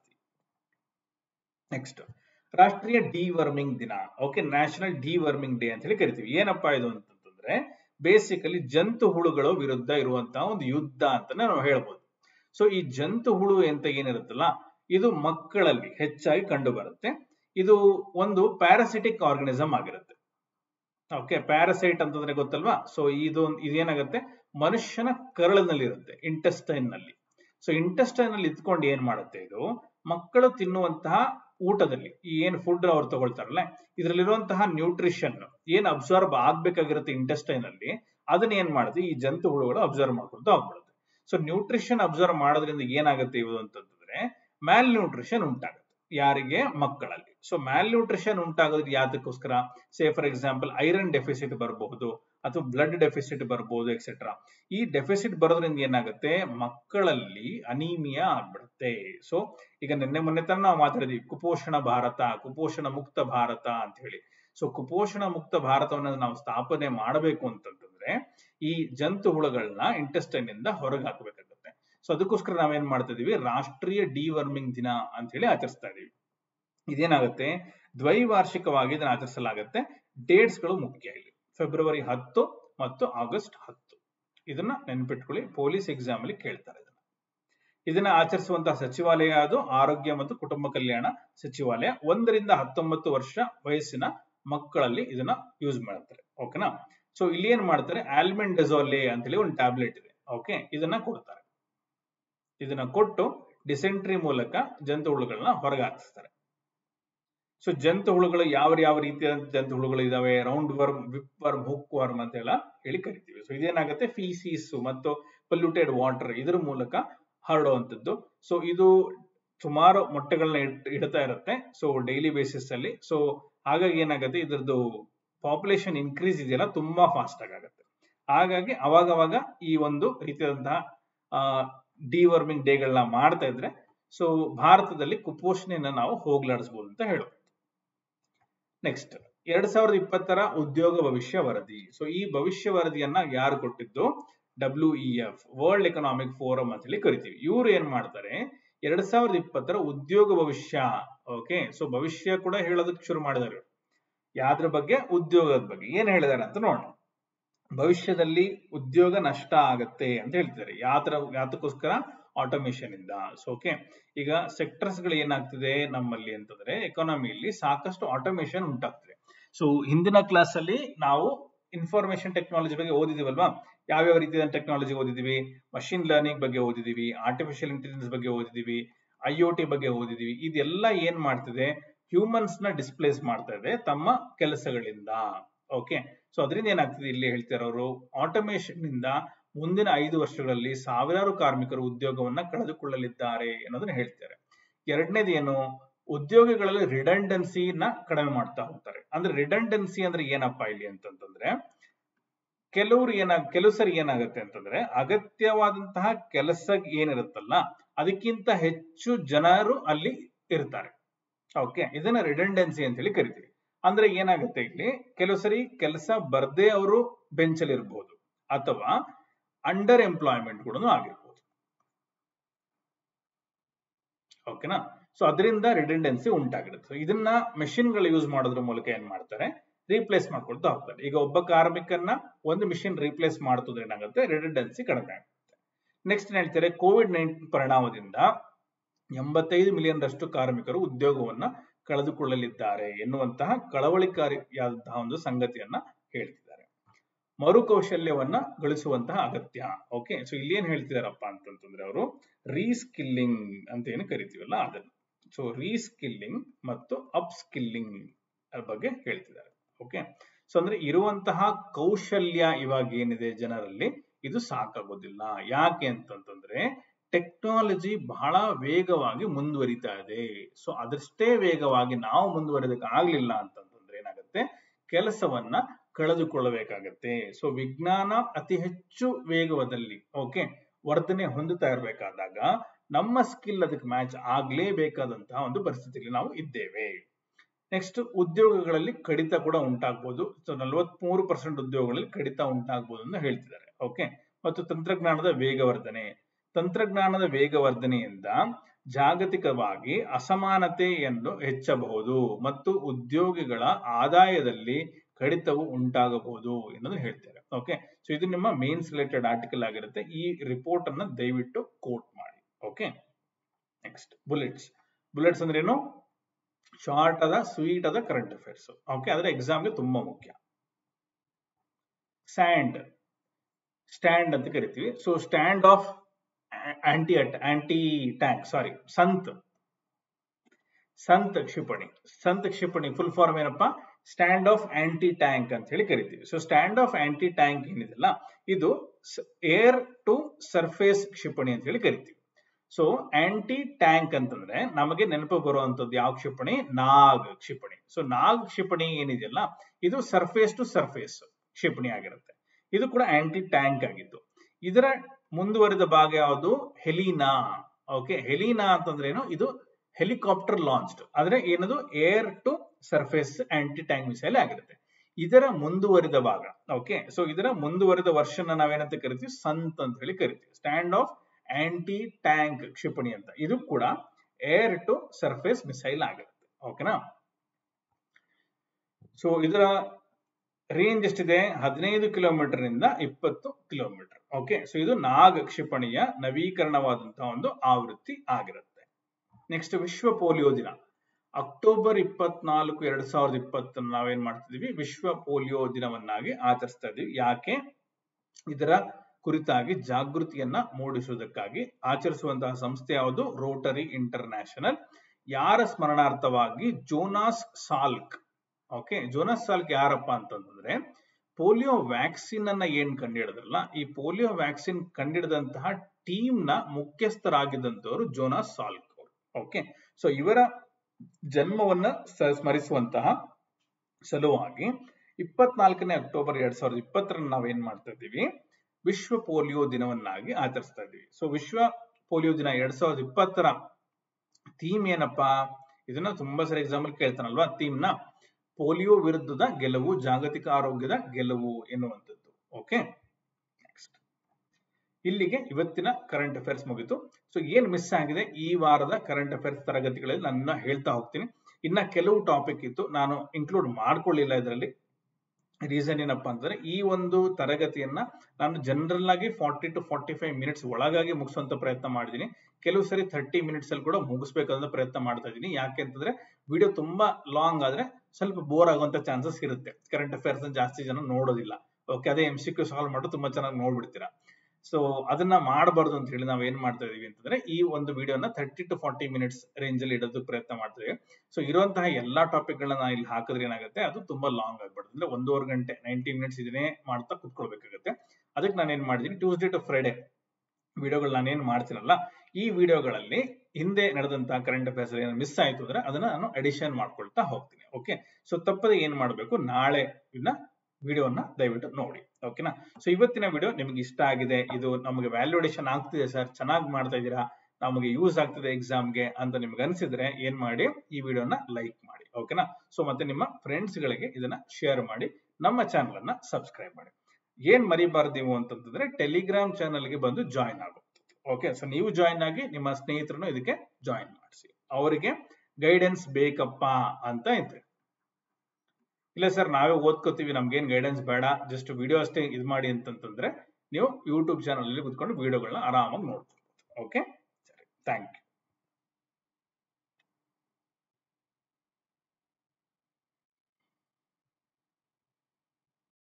ನೆಕ್ಸ್ಟ್ ರಾಷ್ಟ್ರೀಯ ಡಿವರ್ಮಿಂಗ್ ದಿನ ಓಕೆ ನ್ಯಾಷನಲ್ ಡಿವರ್ಮಿಂಗ್ ಡೇ ಅಂತ ಹೇಳಿ ಕರಿತೀವಿ ಏನಪ್ಪಾ ಇದು ಅಂತಂದ್ರೆ ಬೇಸಿಕಲಿ ಜಂತು ಹುಳುಗಳ ವಿರುದ್ಧ ಇರುವಂತಹ ಒಂದು ಯುದ್ಧ ಅಂತ ನಾವು ಹೇಳ್ಬೋದು ಸೊ ಈ ಜಂತು ಹುಳು ಅಂತ ಏನಿರುತ್ತಲ್ಲ ಇದು ಮಕ್ಕಳಲ್ಲಿ ಹೆಚ್ಚಾಗಿ ಕಂಡು ಬರುತ್ತೆ ಇದು ಒಂದು ಪ್ಯಾರಾಸಿಟಿಕ್ ಆರ್ಗನಿಸಮ್ ಆಗಿರುತ್ತೆ ಓಕೆ ಪ್ಯಾರಾಸೈಟ್ ಅಂತಂದ್ರೆ ಗೊತ್ತಲ್ವಾ ಸೊ ಇದು ಇದೇನಾಗುತ್ತೆ ಮನುಷ್ಯನ ಕರಳಿನಲ್ಲಿ ಇರುತ್ತೆ ಇಂಟೆಸ್ಟೈನ್ ನಲ್ಲಿ ಸೊ ಇಂಟೆಸ್ಟೈನ್ ನಲ್ಲಿ ಇತ್ಕೊಂಡು ಏನ್ ಮಾಡುತ್ತೆ ಇದು ಮಕ್ಕಳು ತಿನ್ನುವಂತಹ ಊಟದಲ್ಲಿ ಏನ್ ಫುಡ್ ಅವ್ರು ತಗೊಳ್ತಾರಲ್ಲ ಇದ್ರಲ್ಲಿರುವಂತಹ ನ್ಯೂಟ್ರಿಷನ್ ಏನ್ ಅಬ್ಸರ್ವ್ ಆಗ್ಬೇಕಾಗಿರುತ್ತೆ ಇಂಟೆಸ್ಟೈನ್ ಅಲ್ಲಿ ಅದನ್ನ ಏನ್ ಮಾಡುತ್ತೆ ಈ ಜಂತು ಹುಳುಗಳು ಅಬ್ಸರ್ವ್ ಮಾಡ್ಕೊಳ್ತಾ ಹೋಗ್ಬಿಡುತ್ತೆ ಸೊ ನ್ಯೂಟ್ರಿಷನ್ ಅಬ್ಸರ್ವ್ ಮಾಡೋದ್ರಿಂದ ಏನಾಗುತ್ತೆ ಇವು ಅಂತಂದ್ರೆ ಮ್ಯಾಲ್ ನ್ಯೂಟ್ರಿಷನ್ ಉಂಟಾಗುತ್ತೆ ಯಾರಿಗೆ ಮಕ್ಕಳಲ್ಲಿ ಸೊ ಮ್ಯಾಲ್ ನ್ಯೂಟ್ರಿಷನ್ ಉಂಟಾಗೋದು ಯಾತಕ್ಕೋಸ್ಕರ say for example iron deficit ಬರಬಹುದು ಅಥವಾ ಬ್ಲಡ್ ಡೆಫಿಸಿಟ್ ಬರಬಹುದು ಎಕ್ಸೆಟ್ರಾ ಈ ಡೆಫಿಸಿಟ್ ಬರೋದ್ರಿಂದ ಏನಾಗುತ್ತೆ ಮಕ್ಕಳಲ್ಲಿ ಅನೀಮಿಯಾ ಆಗ್ಬಿಡುತ್ತೆ ಸೊ ಈಗ ನಿನ್ನೆ ಮೊನ್ನೆ ತನ ನಾವು ಮಾತಾಡಿದ್ವಿ ಕುಪೋಷಣ ಭಾರತ ಕುಪೋಷಣ ಮುಕ್ತ ಭಾರತ ಅಂತ ಹೇಳಿ ಸೊ ಕುಪೋಷಣ ಮುಕ್ತ ಭಾರತವನ್ನ ನಾವು ಸ್ಥಾಪನೆ ಮಾಡಬೇಕು ಅಂತಂತಂದ್ರೆ ಈ ಜಂತು ಹುಳಗಳನ್ನ ಇಂಟೆಸ್ಟೈನ್ ಇಂದ ಹೊರಗೆ ಹಾಕಬೇಕಾಗುತ್ತೆ ಸೊ ಅದಕ್ಕೋಸ್ಕರ ನಾವೇನ್ ಮಾಡ್ತಾ ಇದೀವಿ ರಾಷ್ಟ್ರೀಯ ಡಿವರ್ಮಿಂಗ್ ದಿನ ಅಂತ ಹೇಳಿ ಆಚರಿಸ್ತಾ ಇದೀವಿ ಇದೇನಾಗುತ್ತೆ ದ್ವೈವಾರ್ಷಿಕವಾಗಿ ಇದನ್ನ ಆಚರಿಸಲಾಗುತ್ತೆ ಡೇಟ್ಸ್ ಗಳು ಮುಖ್ಯ ಇಲ್ಲಿ ಫೆಬ್ರವರಿ ಹತ್ತು ಮತ್ತು ಆಗಸ್ಟ್ ಹತ್ತು ಇದನ್ನ ನೆನ್ಪಿಟ್ಕೊಳ್ಳಿ ಪೊಲೀಸ್ ಎಕ್ಸಾಮ್ ಅಲ್ಲಿ ಕೇಳ್ತಾರೆ ಇದನ್ನ ಇದನ್ನ ಆಚರಿಸುವಂತಹ ಸಚಿವಾಲಯ ಅದು ಆರೋಗ್ಯ ಮತ್ತು ಕುಟುಂಬ ಕಲ್ಯಾಣ ಸಚಿವಾಲಯ ಒಂದರಿಂದ ಹತ್ತೊಂಬತ್ತು ವರ್ಷ ವಯಸ್ಸಿನ ಮಕ್ಕಳಲ್ಲಿ ಇದನ್ನ ಯೂಸ್ ಮಾಡ್ತಾರೆ ಓಕೆನಾ ಸೊ ಇಲ್ಲಿ ಏನ್ ಮಾಡ್ತಾರೆ ಆಲ್ಮೆಂಡ್ ಡೆಸೋಲೆ ಅಂತ ಹೇಳಿ ಒಂದು ಟ್ಯಾಬ್ಲೆಟ್ ಇದೆ ಓಕೆ ಇದನ್ನ ಕೊಡ್ತಾರೆ ಇದನ್ನ ಕೊಟ್ಟು ಡಿಸೆಂಟ್ರಿ ಮೂಲಕ ಜಂತು ಹುಳುಗಳನ್ನ ಹೊರಗೆ ಹಾಕಿಸ್ತಾರೆ ಸೊ ಜಂತು ಹುಳುಗಳು ಯಾವ ಯಾವ ರೀತಿಯ ಜಂತು ಹುಳುಗಳು ಇದಾವೆ roundworm whipworm hookworm ಅಂತ ಎಲ್ಲ ಹೇಳಿ ಕರಿತೀವಿ ಸೊ ಇದೇನಾಗುತ್ತೆ ಫೀಸೀಸ್ ಮತ್ತು ಪೊಲ್ಯೂಟೆಡ್ ವಾಟರ್ ಇದ್ರ ಮೂಲಕ ಹರಡುವಂತದ್ದು ಸೊ ಇದು ಸುಮಾರು ಮೊಟ್ಟೆಗಳನ್ನ ಇಡ್ತಾ ಇರುತ್ತೆ ಸೊ ಡೈಲಿ ಬೇಸಿಸ್ ಅಲ್ಲಿ ಸೊ ಹಾಗಾಗಿ ಏನಾಗುತ್ತೆ ಇದ್ರದ್ದು ಪಾಪ್ಯುಲೇಷನ್ ಇನ್ಕ್ರೀಸ್ ಇದೆಯಲ್ಲ ತುಂಬಾ ಫಾಸ್ಟ್ ಆಗುತ್ತೆ ಹಾಗಾಗಿ ಅವಾಗವಾಗ ಈ ಒಂದು ರೀತಿಯಾದಂತಹ ಡಿವರ್ಮಿಂಗ್ ಡೇಗಳನ್ನ ಮಾಡ್ತಾ ಇದ್ರೆ ಸೊ ಭಾರತದಲ್ಲಿ ಕುಪೋಷಣೆಯನ್ನ ನಾವು ಹೋಗ್ಲಾಡಿಸಬಹುದು ಅಂತ ಹೇಳೋದು ನೆಕ್ಸ್ಟ್ ಎರಡ್ ಸಾವಿರದ ಇಪ್ಪತ್ತರ ಉದ್ಯೋಗ ಭವಿಷ್ಯ ವರದಿ ಸೊ ಈ ಭವಿಷ್ಯ ವರದಿಯನ್ನ ಯಾರು ಕೊಟ್ಟಿದ್ದು W E F world economic forum ಅಂತ ಹೇಳಿ ಕರಿತೀವಿ ಇವ್ರು ಏನ್ ಮಾಡ್ತಾರೆ ಎರಡ್ ಸಾವಿರದ ಇಪ್ಪತ್ತರ ಉದ್ಯೋಗ ಭವಿಷ್ಯ ಓಕೆ ಸೊ ಭವಿಷ್ಯ ಕೂಡ ಹೇಳೋದಕ್ಕೆ ಶುರು ಮಾಡಿದಾರೆ ಯಾವ್ದ್ರ ಬಗ್ಗೆ ಉದ್ಯೋಗದ ಬಗ್ಗೆ ಏನ್ ಹೇಳಿದಾರೆ ಅಂತ ನೋಡೋಣ ಭವಿಷ್ಯದಲ್ಲಿ ಉದ್ಯೋಗ ನಷ್ಟ ಆಗತ್ತೆ ಅಂತ ಹೇಳ್ತಿದ್ದಾರೆ ಯಾತ್ರ ಯಾತಕ್ಕೋಸ್ಕರ ಆಟೋಮೇಶನ್ ಇಂದ ಸೊ ಓಕೆ ಈಗ ಸೆಕ್ಟರ್ಸ್ ಗಳು ಏನಾಗ್ತಿದೆ ನಮ್ಮಲ್ಲಿ ಅಂತಂದ್ರೆ ಎಕಾನಮಿಯಲ್ಲಿ ಸಾಕಷ್ಟು ಆಟೋಮೇಶನ್ ಉಂಟಾಗ್ತಿದೆ ಸೊ ಹಿಂದಿನ ಕ್ಲಾಸ್ ಅಲ್ಲಿ ನಾವು ಇನ್ಫಾರ್ಮೇಶನ್ ಟೆಕ್ನಾಲಜಿ ಬಗ್ಗೆ ಓದಿದೀವಲ್ವಾ ಯಾವ್ಯಾವ ರೀತಿಯ ಟೆಕ್ನಾಲಜಿ ಓದಿದೀವಿ ಮಷಿನ್ ಲರ್ನಿಂಗ್ ಬಗ್ಗೆ ಓದಿದೀವಿ ಆರ್ಟಿಫಿಷಿಯಲ್ ಇಂಟೆಲಿಜೆನ್ಸ್ ಬಗ್ಗೆ ಓದಿದೀವಿ ಐ ಒ ಟಿ ಬಗ್ಗೆ ಓದಿದೀವಿ ಇದೆಲ್ಲ ಏನ್ ಮಾಡ್ತಿದೆ ಹ್ಯೂಮನ್ಸ್ ನ ಡಿಸ್ಪ್ಲೇಸ್ ಮಾಡ್ತಾ ಇದೆ ತಮ್ಮ ಕೆಲಸಗಳಿಂದ ಓಕೆ ಸೊ ಅದರಿಂದ ಏನಾಗ್ತಿದೆ ಇಲ್ಲಿ ಹೇಳ್ತಾರೆ ಅವರು ಆಟೋಮೇಶನ್ ಇಂದ ಮುಂದಿನ ಐದು ವರ್ಷಗಳಲ್ಲಿ ಸಾವಿರಾರು ಕಾರ್ಮಿಕರು ಉದ್ಯೋಗವನ್ನ ಕಳೆದುಕೊಳ್ಳಲಿದ್ದಾರೆ ಅನ್ನೋದನ್ನ ಹೇಳ್ತಾರೆ ಎರಡನೇದು ಏನು ಉದ್ಯೋಗಿಗಳಲ್ಲಿ ರಿಡಂಡೆನ್ಸಿನ ಕಡಿಮೆ ಮಾಡ್ತಾ ಹೋಗ್ತಾರೆ ಅಂದ್ರೆ ರಿಡಂಡೆನ್ಸಿ ಅಂದ್ರೆ ಏನಪ್ಪಾ ಇಲ್ಲಿ ಅಂತಂತಂದ್ರೆ ಕೆಲವರು ಏನಾಗ ಕೆಲವು ಸರಿ ಏನಾಗುತ್ತೆ ಅಂತಂದ್ರೆ ಅಗತ್ಯವಾದಂತಹ ಕೆಲಸ ಏನಿರುತ್ತಲ್ಲ ಅದಕ್ಕಿಂತ ಹೆಚ್ಚು ಜನರು ಅಲ್ಲಿ ಇರ್ತಾರೆ ಓಕೆ ಇದನ್ನ ರಿಡಂಡೆನ್ಸಿ ಅಂತ ಹೇಳಿ ಕರಿತೀವಿ ಅಂದ್ರೆ ಏನಾಗುತ್ತೆ ಇಲ್ಲಿ ಕೆಲವು ಸರಿ ಕೆಲಸ ಬರ್ದೇ ಅವರು ಬೆಂಚಲ್ಲಿ ಇರಬಹುದು ಅಥವಾ ಅಂಡರ್ ಎಂಪ್ಲಾಯ್ಮೆಂಟ್ ಕೂಡ ಆಗಿರ್ಬೋದು ಓಕೆನಾ ಸೊ ಅದರಿಂದ ರಿಡೆಂಡೆನ್ಸಿ ಉಂಟಾಗಿರುತ್ತೆ ಇದನ್ನ ಮೆಷಿನ್ ಗಳು ಯೂಸ್ ಮಾಡೋದ್ರ ಮೂಲಕ ಏನ್ ಮಾಡ್ತಾರೆ ರೀಪ್ಲೇಸ್ ಮಾಡ್ಕೊಳ್ತಾ ಹೋಗ್ತಾರೆ ಈಗ ಒಬ್ಬ ಕಾರ್ಮಿಕನ್ನ ಒಂದು ಮಿಷಿನ್ ರೀಪ್ಲೇಸ್ ಮಾಡ್ತದ್ರೆ ಏನಾಗುತ್ತೆ ರಿಡೆಂಡೆನ್ಸಿ ಕಡಿಮೆ ಆಗುತ್ತೆ ನೆಕ್ಸ್ಟ್ ಏನ್ ಹೇಳ್ತಾರೆ ಕೋವಿಡ್ ನೈನ್ಟೀನ್ ಪರಿಣಾಮದಿಂದ ಎಂಬತ್ತೈದು ಮಿಲಿಯನ್ ರಷ್ಟು ಕಾರ್ಮಿಕರು ಉದ್ಯೋಗವನ್ನ ಕಳೆದುಕೊಳ್ಳಲಿದ್ದಾರೆ ಎನ್ನುವಂತಹ ಕಳವಳಿಕಾರಿಯಾದಂತಹ ಒಂದು ಸಂಗತಿಯನ್ನ ಹೇಳ್ತಿದ್ದಾರೆ ಮರುಕೌಶಲ್ಯವನ್ನ ಗಳಿಸುವಂತಹ ಅಗತ್ಯ ಓಕೆ ಸೊ ಇಲ್ಲಿ ಏನ್ ಹೇಳ್ತಿದಾರಪ್ಪ ಅಂತಂತಂದ್ರೆ ಅವರು ರೀಸ್ಕಿಲ್ಲಿಂಗ್ ಅಂತ ಏನು ಕರಿತೀವಲ್ಲ ಅದನ್ನ ಸೊ ರೀಸ್ಕಿಲ್ಲಿಂಗ್ ಮತ್ತು ಅಪ್ ಸ್ಕಿಲ್ಲಿಂಗ್ ಬಗ್ಗೆ ಹೇಳ್ತಿದ್ದಾರೆ ಓಕೆ ಸೊ ಅಂದ್ರೆ ಇರುವಂತಹ ಕೌಶಲ್ಯ ಇವಾಗ ಏನಿದೆ ಜನರಲ್ಲಿ ಇದು ಸಾಕಾಗೋದಿಲ್ಲ ಯಾಕೆ ಅಂತಂತಂದ್ರೆ ಟೆಕ್ನಾಲಜಿ ಬಹಳ ವೇಗವಾಗಿ ಮುಂದುವರಿತಾ ಇದೆ ಸೊ ಅದಷ್ಟೇ ವೇಗವಾಗಿ ನಾವು ಮುಂದುವರಿದಕ್ಕೆ ಆಗ್ಲಿಲ್ಲ ಅಂತಂತಂದ್ರೆ ಏನಾಗುತ್ತೆ ಕೆಲಸವನ್ನ ಕಳೆದುಕೊಳ್ಳಬೇಕಾಗತ್ತೆ ಸೊ ವಿಜ್ಞಾನ ಅತಿ ಹೆಚ್ಚು ವೇಗದಲ್ಲಿ ಓಕೆ ವರ್ಧನೆ ಹೊಂದುತ್ತಾ ಇರಬೇಕಾದಾಗ ನಮ್ಮ ಸ್ಕಿಲ್ ಅದಕ್ಕೆ ಮ್ಯಾಚ್ ಆಗ್ಲೇಬೇಕಾದಂತಹ ಒಂದು ಪರಿಸ್ಥಿತಿಯಲ್ಲಿ ನಾವು ಇದ್ದೇವೆ ನೆಕ್ಸ್ಟ್ ಉದ್ಯೋಗಗಳಲ್ಲಿ ಕಡಿತ ಕೂಡ ಉಂಟಾಗಬಹುದು ಸೊ ನಲವತ್ಮೂರು ಪರ್ಸೆಂಟ್ ಉದ್ಯೋಗಗಳಲ್ಲಿ ಕಡಿತ ಉಂಟಾಗಬಹುದು ಅಂತ ಹೇಳ್ತಿದ್ದಾರೆ ಓಕೆ ಮತ್ತು ತಂತ್ರಜ್ಞಾನದ ವೇಗವರ್ಧನೆ ತಂತ್ರಜ್ಞಾನದ ವೇಗವರ್ಧನೆಯಿಂದ ಜಾಗತಿಕವಾಗಿ ಅಸಮಾನತೆಯನ್ನು ಹೆಚ್ಚಬಹುದು ಮತ್ತು ಉದ್ಯೋಗಿಗಳ ಆದಾಯದಲ್ಲಿ ಕಡಿತವು ಉಂಟಾಗಬಹುದು ಎನ್ನುವುದು ಹೇಳ್ತಾರೆ ಓಕೆ ಸೊ ಇದು ನಿಮ್ಮ ಮೇನ್ಸ್ ರಿಲೇಟೆಡ್ ಆರ್ಟಿಕಲ್ ಆಗಿರುತ್ತೆ ಈ ರಿಪೋರ್ಟ್ ಅನ್ನ ದಯವಿಟ್ಟು ಕೋಟ್ ಮಾಡಿ ಓಕೆ ನೆಕ್ಸ್ಟ್ ಬುಲೆಟ್ಸ್ ಬುಲೆಟ್ಸ್ ಅಂದ್ರೆ ಏನು ಶಾರ್ಟ್ ಅದ ಸ್ವೀಟ್ ಅದ ಕರೆಂಟ್ ಅಫೇರ್ಸ್ ಓಕೆ ಆದ್ರೆ ಎಕ್ಸಾಮ್ಗೆ ತುಂಬಾ ಮುಖ್ಯ ಸ್ಟ್ಯಾಂಡ್ ಸ್ಟ್ಯಾಂಡ್ ಅಂತ ಕರಿತೀವಿ so stand off anti anti tank sorry ಸಂತ್ ಸಂತ್ ಕ್ಷಿಪಣಿ ಸಂತ್ ಕ್ಷಿಪಣಿ ಫುಲ್ ಫಾರ್ಮ್ ಏನಪ್ಪಾ ಸ್ಟ್ಯಾಂಡ್ ಆಫ್ ಆಂಟಿ ಟ್ಯಾಂಕ್ ಅಂತ ಹೇಳಿ ಕರಿತೀವಿ so stand off anti tank ಏನಿದೆಲ್ಲ ಇದು ಏರ್ ಟು ಸರ್ಫೇಸ್ ಕ್ಷಿಪಣಿ ಅಂತ ಹೇಳಿ ಕರಿತೀವಿ ಸೊ ಆಂಟಿ ಟ್ಯಾಂಕ್ ಅಂತಂದ್ರೆ ನಮಗೆ ನೆನಪು ಬರುವಂತದ್ದು ಯಾವ ಕ್ಷಿಪಣಿ ನಾಗ್ ಕ್ಷಿಪಣಿ ಸೊ ನಾಗ್ ಕ್ಷಿಪಣಿ ಏನಿದೆಯಲ್ಲ ಇದು ಸರ್ಫೇಸ್ ಟು ಸರ್ಫೇಸ್ ಕ್ಷಿಪಣಿ ಆಗಿರುತ್ತೆ ಇದು ಕೂಡ ಆಂಟಿ ಟ್ಯಾಂಕ್ ಆಗಿತ್ತು ಇದರ ಮುಂದುವರಿದ ಭಾಗ ಯಾವುದು ಹೆಲಿನಾ ಓಕೆ ಹೆಲಿನಾ ಅಂತಂದ್ರೆ ಏನು ಇದು ಹೆಲಿಕಾಪ್ಟರ್ ಲಾಂಚ್ಡ್ ಆದ್ರೆ ಏನದು air to surface anti tank missile ಆಗಿರುತ್ತೆ ಇದರ ಮುಂದುವರಿದ ಭಾಗ ಓಕೆ ಸೊ ಇದರ ಮುಂದುವರಿದ ವರ್ಷನ್ ನಾವೇನಂತ ಕರಿತೀವಿ ಸಂತ್ ಅಂತ ಹೇಳಿ ಕರಿತೀವಿ ಸ್ಟ್ಯಾಂಡ್ ಆಫ್ ಆಂಟಿ ಟ್ಯಾಂಕ್ ಕ್ಷಿಪಣಿ ಅಂತ ಇದು ಕೂಡ ಏರ್ ಟು ಸರ್ಫೇಸ್ ಮಿಸೈಲ್ ಆಗಿರುತ್ತೆ ಓಕೆನಾ ಸೊ ಇದರ ರೇಂಜ್ ಎಷ್ಟಿದೆ ಹದಿನೈದು ಕಿಲೋಮೀಟರ್ ನಿಂದ ಇಪ್ಪತ್ತು ಕಿಲೋಮೀಟರ್ ಓಕೆ ಸೊ ಇದು ನಾಗ್ ಕ್ಷಿಪಣಿಯ ನವೀಕರಣವಾದಂತಹ ಒಂದು ಆವೃತ್ತಿ ಆಗಿರುತ್ತೆ ನೆಕ್ಸ್ಟ್ ವಿಶ್ವ ಪೋಲಿಯೋ ದಿನ ಅಕ್ಟೋಬರ್ ಇಪ್ಪತ್ನಾಲ್ಕು ಎರಡ್ ಸಾವಿರದ ಇಪ್ಪತ್ತನ್ನು ನಾವೇನ್ ಮಾಡ್ತಿದೀವಿ ವಿಶ್ವ ಪೋಲಿಯೋ ದಿನವನ್ನಾಗಿ ಆಚರಿಸ್ತಾ ಇದೀವಿ ಯಾಕೆ ಇದರ ಕುರಿತಾಗಿ ಜಾಗೃತಿಯನ್ನ ಮೂಡಿಸುವುದಕ್ಕಾಗಿ ಆಚರಿಸುವಂತಹ ಸಂಸ್ಥೆ ಯಾವುದು ರೋಟರಿ ಇಂಟರ್ನ್ಯಾಷನಲ್ ಯಾರ ಸ್ಮರಣಾರ್ಥವಾಗಿ Jonas Salk okay Jonas Salk ಯಾರಪ್ಪ ಅಂತಂದ್ರೆ ಪೋಲಿಯೋ ವ್ಯಾಕ್ಸಿನ್ ಅನ್ನ ಏನ್ ಕಂಡಿಡಿದ್ರಲ್ಲ ಈ ಪೋಲಿಯೋ ವ್ಯಾಕ್ಸಿನ್ ಕಂಡಿಡಿದಂತಹ ಟೀಮ್ ನ ಮುಖ್ಯಸ್ಥರಾಗಿದ್ದಂತವರು ಜೋನಾಸ್ ಸಾಲ್ಕ್ ಅವರು ಓಕೆ ಸೊ ಇವರ ಜನ್ಮವನ್ನ ಸ್ಮರಿಸುವಂತಹ ಸಲುವಾಗಿ ಇಪ್ಪತ್ನಾಲ್ಕನೇ ಅಕ್ಟೋಬರ್ ಎರಡ್ ಸಾವಿರದ ಇಪ್ಪತ್ತರನ್ನ ನಾವೇನ್ ಮಾಡ್ತಾ ಇದ್ದೀವಿ ವಿಶ್ವ ಪೋಲಿಯೋ ದಿನವನ್ನಾಗಿ ಆಚರಿಸ್ತಾ ಇದ್ದೀವಿ ಸೊ ವಿಶ್ವ ಪೋಲಿಯೋ ದಿನ ಎರಡ್ ಸಾವಿರದ ಇಪ್ಪತ್ತರ ಥೀಮ್ ಏನಪ್ಪಾ ಇದನ್ನ ತುಂಬಾ ಸರಿ ಎಕ್ಸಾಂಪಲ್ ಕೇಳ್ತಾನಲ್ವಾ ಥೀಮ್ ನ ಪೋಲಿಯೋ ವಿರುದ್ಧದ ಗೆಲುವು ಜಾಗತಿಕ ಆರೋಗ್ಯದ ಗೆಲುವು ಎನ್ನುವಂಥದ್ದು ಓಕೆ ನೆಕ್ಸ್ಟ್ ಇಲ್ಲಿಗೆ ಇವತ್ತಿನ ಕರೆಂಟ್ ಅಫೇರ್ಸ್ ಮುಗಿತು ಸೊ ಏನ್ ಮಿಸ್ ಆಗಿದೆ ಈ ವಾರದ ಕರೆಂಟ್ ಅಫೇರ್ಸ್ ತರಗತಿಗಳಲ್ಲಿ ನನ್ನ ಹೇಳ್ತಾ ಹೋಗ್ತೀನಿ ಇನ್ನ ಕೆಲವು ಟಾಪಿಕ್ ಇತ್ತು ನಾನು ಇನ್ಕ್ಲೂಡ್ ಮಾಡ್ಕೊಳ್ಳಿಲ್ಲ ಇದರಲ್ಲಿ ರೀಸನ್ ಏನಪ್ಪಾ ಅಂತಂದ್ರೆ ಈ ಒಂದು ತರಗತಿಯನ್ನ ನಾನು ಜನರಲ್ ಆಗಿ forty to forty five minutes ಒಳಗಾಗಿ ಮುಗಿಸುವಂತ ಪ್ರಯತ್ನ ಮಾಡಿದೀನಿ ಕೆಲವು ಸರಿ ಥರ್ಟಿ ಮಿನಿಟ್ಸ್ ಅಲ್ಲಿ ಕೂಡ ಮುಗಿಸ್ಬೇಕಂತ ಪ್ರಯತ್ನ ಮಾಡ್ತಾ ಇದ್ದೀನಿ ಯಾಕೆ ಅಂತಂದ್ರೆ ವಿಡಿಯೋ ತುಂಬಾ ಲಾಂಗ್ ಆದ್ರೆ ಸ್ವಲ್ಪ ಬೋರ್ ಆಗುವಂತ ಚಾನ್ಸಸ್ ಇರುತ್ತೆ ಕರೆಂಟ್ ಅಫೇರ್ಸ್ ಜಾಸ್ತಿ ಜನ ನೋಡೋದಿಲ್ಲ ಓಕೆ ಅದೇ ಎಂ ಸಿ ಕ್ಯೂ ಸಾಲ್ವ್ ಮಾಡೋದು ತುಂಬಾ ಚೆನ್ನಾಗಿ ನೋಡ್ಬಿಡ್ತೀರಾ ಸೊ ಅದನ್ನ ಮಾಡಬಾರ್ದು ಅಂತ ಹೇಳಿ ನಾವ್ ಏನ್ ಮಾಡ್ತಾ ಇದೀವಿ ಅಂತಂದ್ರೆ ಈ ಒಂದು ವಿಡಿಯೋನ thirty to forty minutes range ಅಲ್ಲಿ ಇಡೋದಕ್ಕೆ ಪ್ರಯತ್ನ ಮಾಡ್ತೀವಿ ಸೊ ಇರುವಂತಹ ಎಲ್ಲಾ ಟಾಪಿಕ್ ಗಳನ್ನ ನಾನು ಇಲ್ಲಿ ಹಾಕಿದ್ರೆ ಏನಾಗುತ್ತೆ ಅದು ತುಂಬಾ ಲಾಂಗ್ ಆಗ್ಬಾರ್ದು ಅಂದ್ರೆ ಒಂದೂವರೆ ಗಂಟೆ ನೈಂಟಿ ಮಿನಿಟ್ಸ್ ಇದನ್ನೇ ಮಾಡ್ತಾ ಕುತ್ಕೊಳ್ಬೇಕಾಗುತ್ತೆ ಅದಕ್ಕೆ ನಾನು ಏನ್ ಮಾಡಿದೀನಿ ಟ್ಯೂಸ್ಡೇ ಟು ಫ್ರೈಡೆ ವಿಡಿಯೋಗಳು ನಾನೇನ್ ಮಾಡ್ತೀನಲ್ಲ ಈ ವಿಡಿಯೋಗಳಲ್ಲಿ ಹಿಂದೆ ನಡೆದಂತಹ ಕರೆಂಟ್ ಅಫೇರ್ಸ್ ಏನು ಮಿಸ್ ಆಯ್ತು ಅಂದ್ರೆ ಅದನ್ನ ನಾನು ಅಡಿಷನ್ ಮಾಡ್ಕೊಳ್ತಾ ಹೋಗ್ತೀನಿ ಓಕೆ ಸೊ ತಪ್ಪದೆ ಏನ್ ಮಾಡಬೇಕು ನಾಳೆ ಇನ್ನ ವಿಡಿಯೋನ ದಯವಿಟ್ಟು ನೋಡಿ ಓಕೆನಾ ಸೊ ಇವತ್ತಿನ ವಿಡಿಯೋ ನಿಮಗೆ ಇಷ್ಟ ಆಗಿದೆ ಇದು ನಮಗೆ ವ್ಯಾಲ್ಯೂಡೇಷನ್ ಆಗ್ತಿದೆ ಸರ್ ಚೆನ್ನಾಗಿ ಮಾಡ್ತಾ ಇದ್ದೀರಾ ನಮಗೆ ಯೂಸ್ ಆಗ್ತಿದೆ ಎಕ್ಸಾಮ್ಗೆ ಅಂತ ನಿಮ್ಗೆ ಅನ್ಸಿದ್ರೆ ಏನ್ ಮಾಡಿ ಈ ವಿಡಿಯೋನ ಲೈಕ್ ಮಾಡಿ ಓಕೆನಾ ಸೊ ಮತ್ತೆ ನಿಮ್ಮ ಫ್ರೆಂಡ್ಸ್ ಗಳಿಗೆ ಇದನ್ನ ಶೇರ್ ಮಾಡಿ ನಮ್ಮ ಚಾನಲ್ ಅನ್ನ ಸಬ್ಸ್ಕ್ರೈಬ್ ಮಾಡಿ ಏನ್ ಮರಿಬಾರ್ದು ನೀವು ಅಂತಂದ್ರೆ ಟೆಲಿಗ್ರಾಮ್ ಚಾನಲ್ಗೆ ಬಂದು ಜಾಯಿನ್ ಆಗು ಓಕೆ ಸೊ ನೀವು ಜಾಯಿನ್ ಆಗಿ ನಿಮ್ಮ ಸ್ನೇಹಿತರನ್ನು ಇದಕ್ಕೆ ಜಾಯಿನ್ ಮಾಡಿಸಿ ಅವರಿಗೆ ಗೈಡೆನ್ಸ್ ಬೇಕಪ್ಪ ಅಂತ ಇದ್ರೆ ಇಲ್ಲ ಸರ್ ನಾವೇ ಓದ್ಕೋತೀವಿ ನಮ್ಗೇನ್ ಗೈಡೆನ್ಸ್ ಬೇಡ ಜಸ್ಟ್ ವಿಡಿಯೋ ಅಷ್ಟೇ ಇದು ಮಾಡಿ ಅಂತಂತಂದ್ರೆ ನೀವು ಯೂಟ್ಯೂಬ್ ಚಾನಲ್ ಅಲ್ಲಿ ಕುತ್ಕೊಂಡು ವಿಡಿಯೋಗಳನ್ನ ಆರಾಮಾಗಿ ನೋಡ್ಕೊಳ್ಬೋದು ಓಕೆ ಸರಿ ಥ್ಯಾಂಕ್ ಯು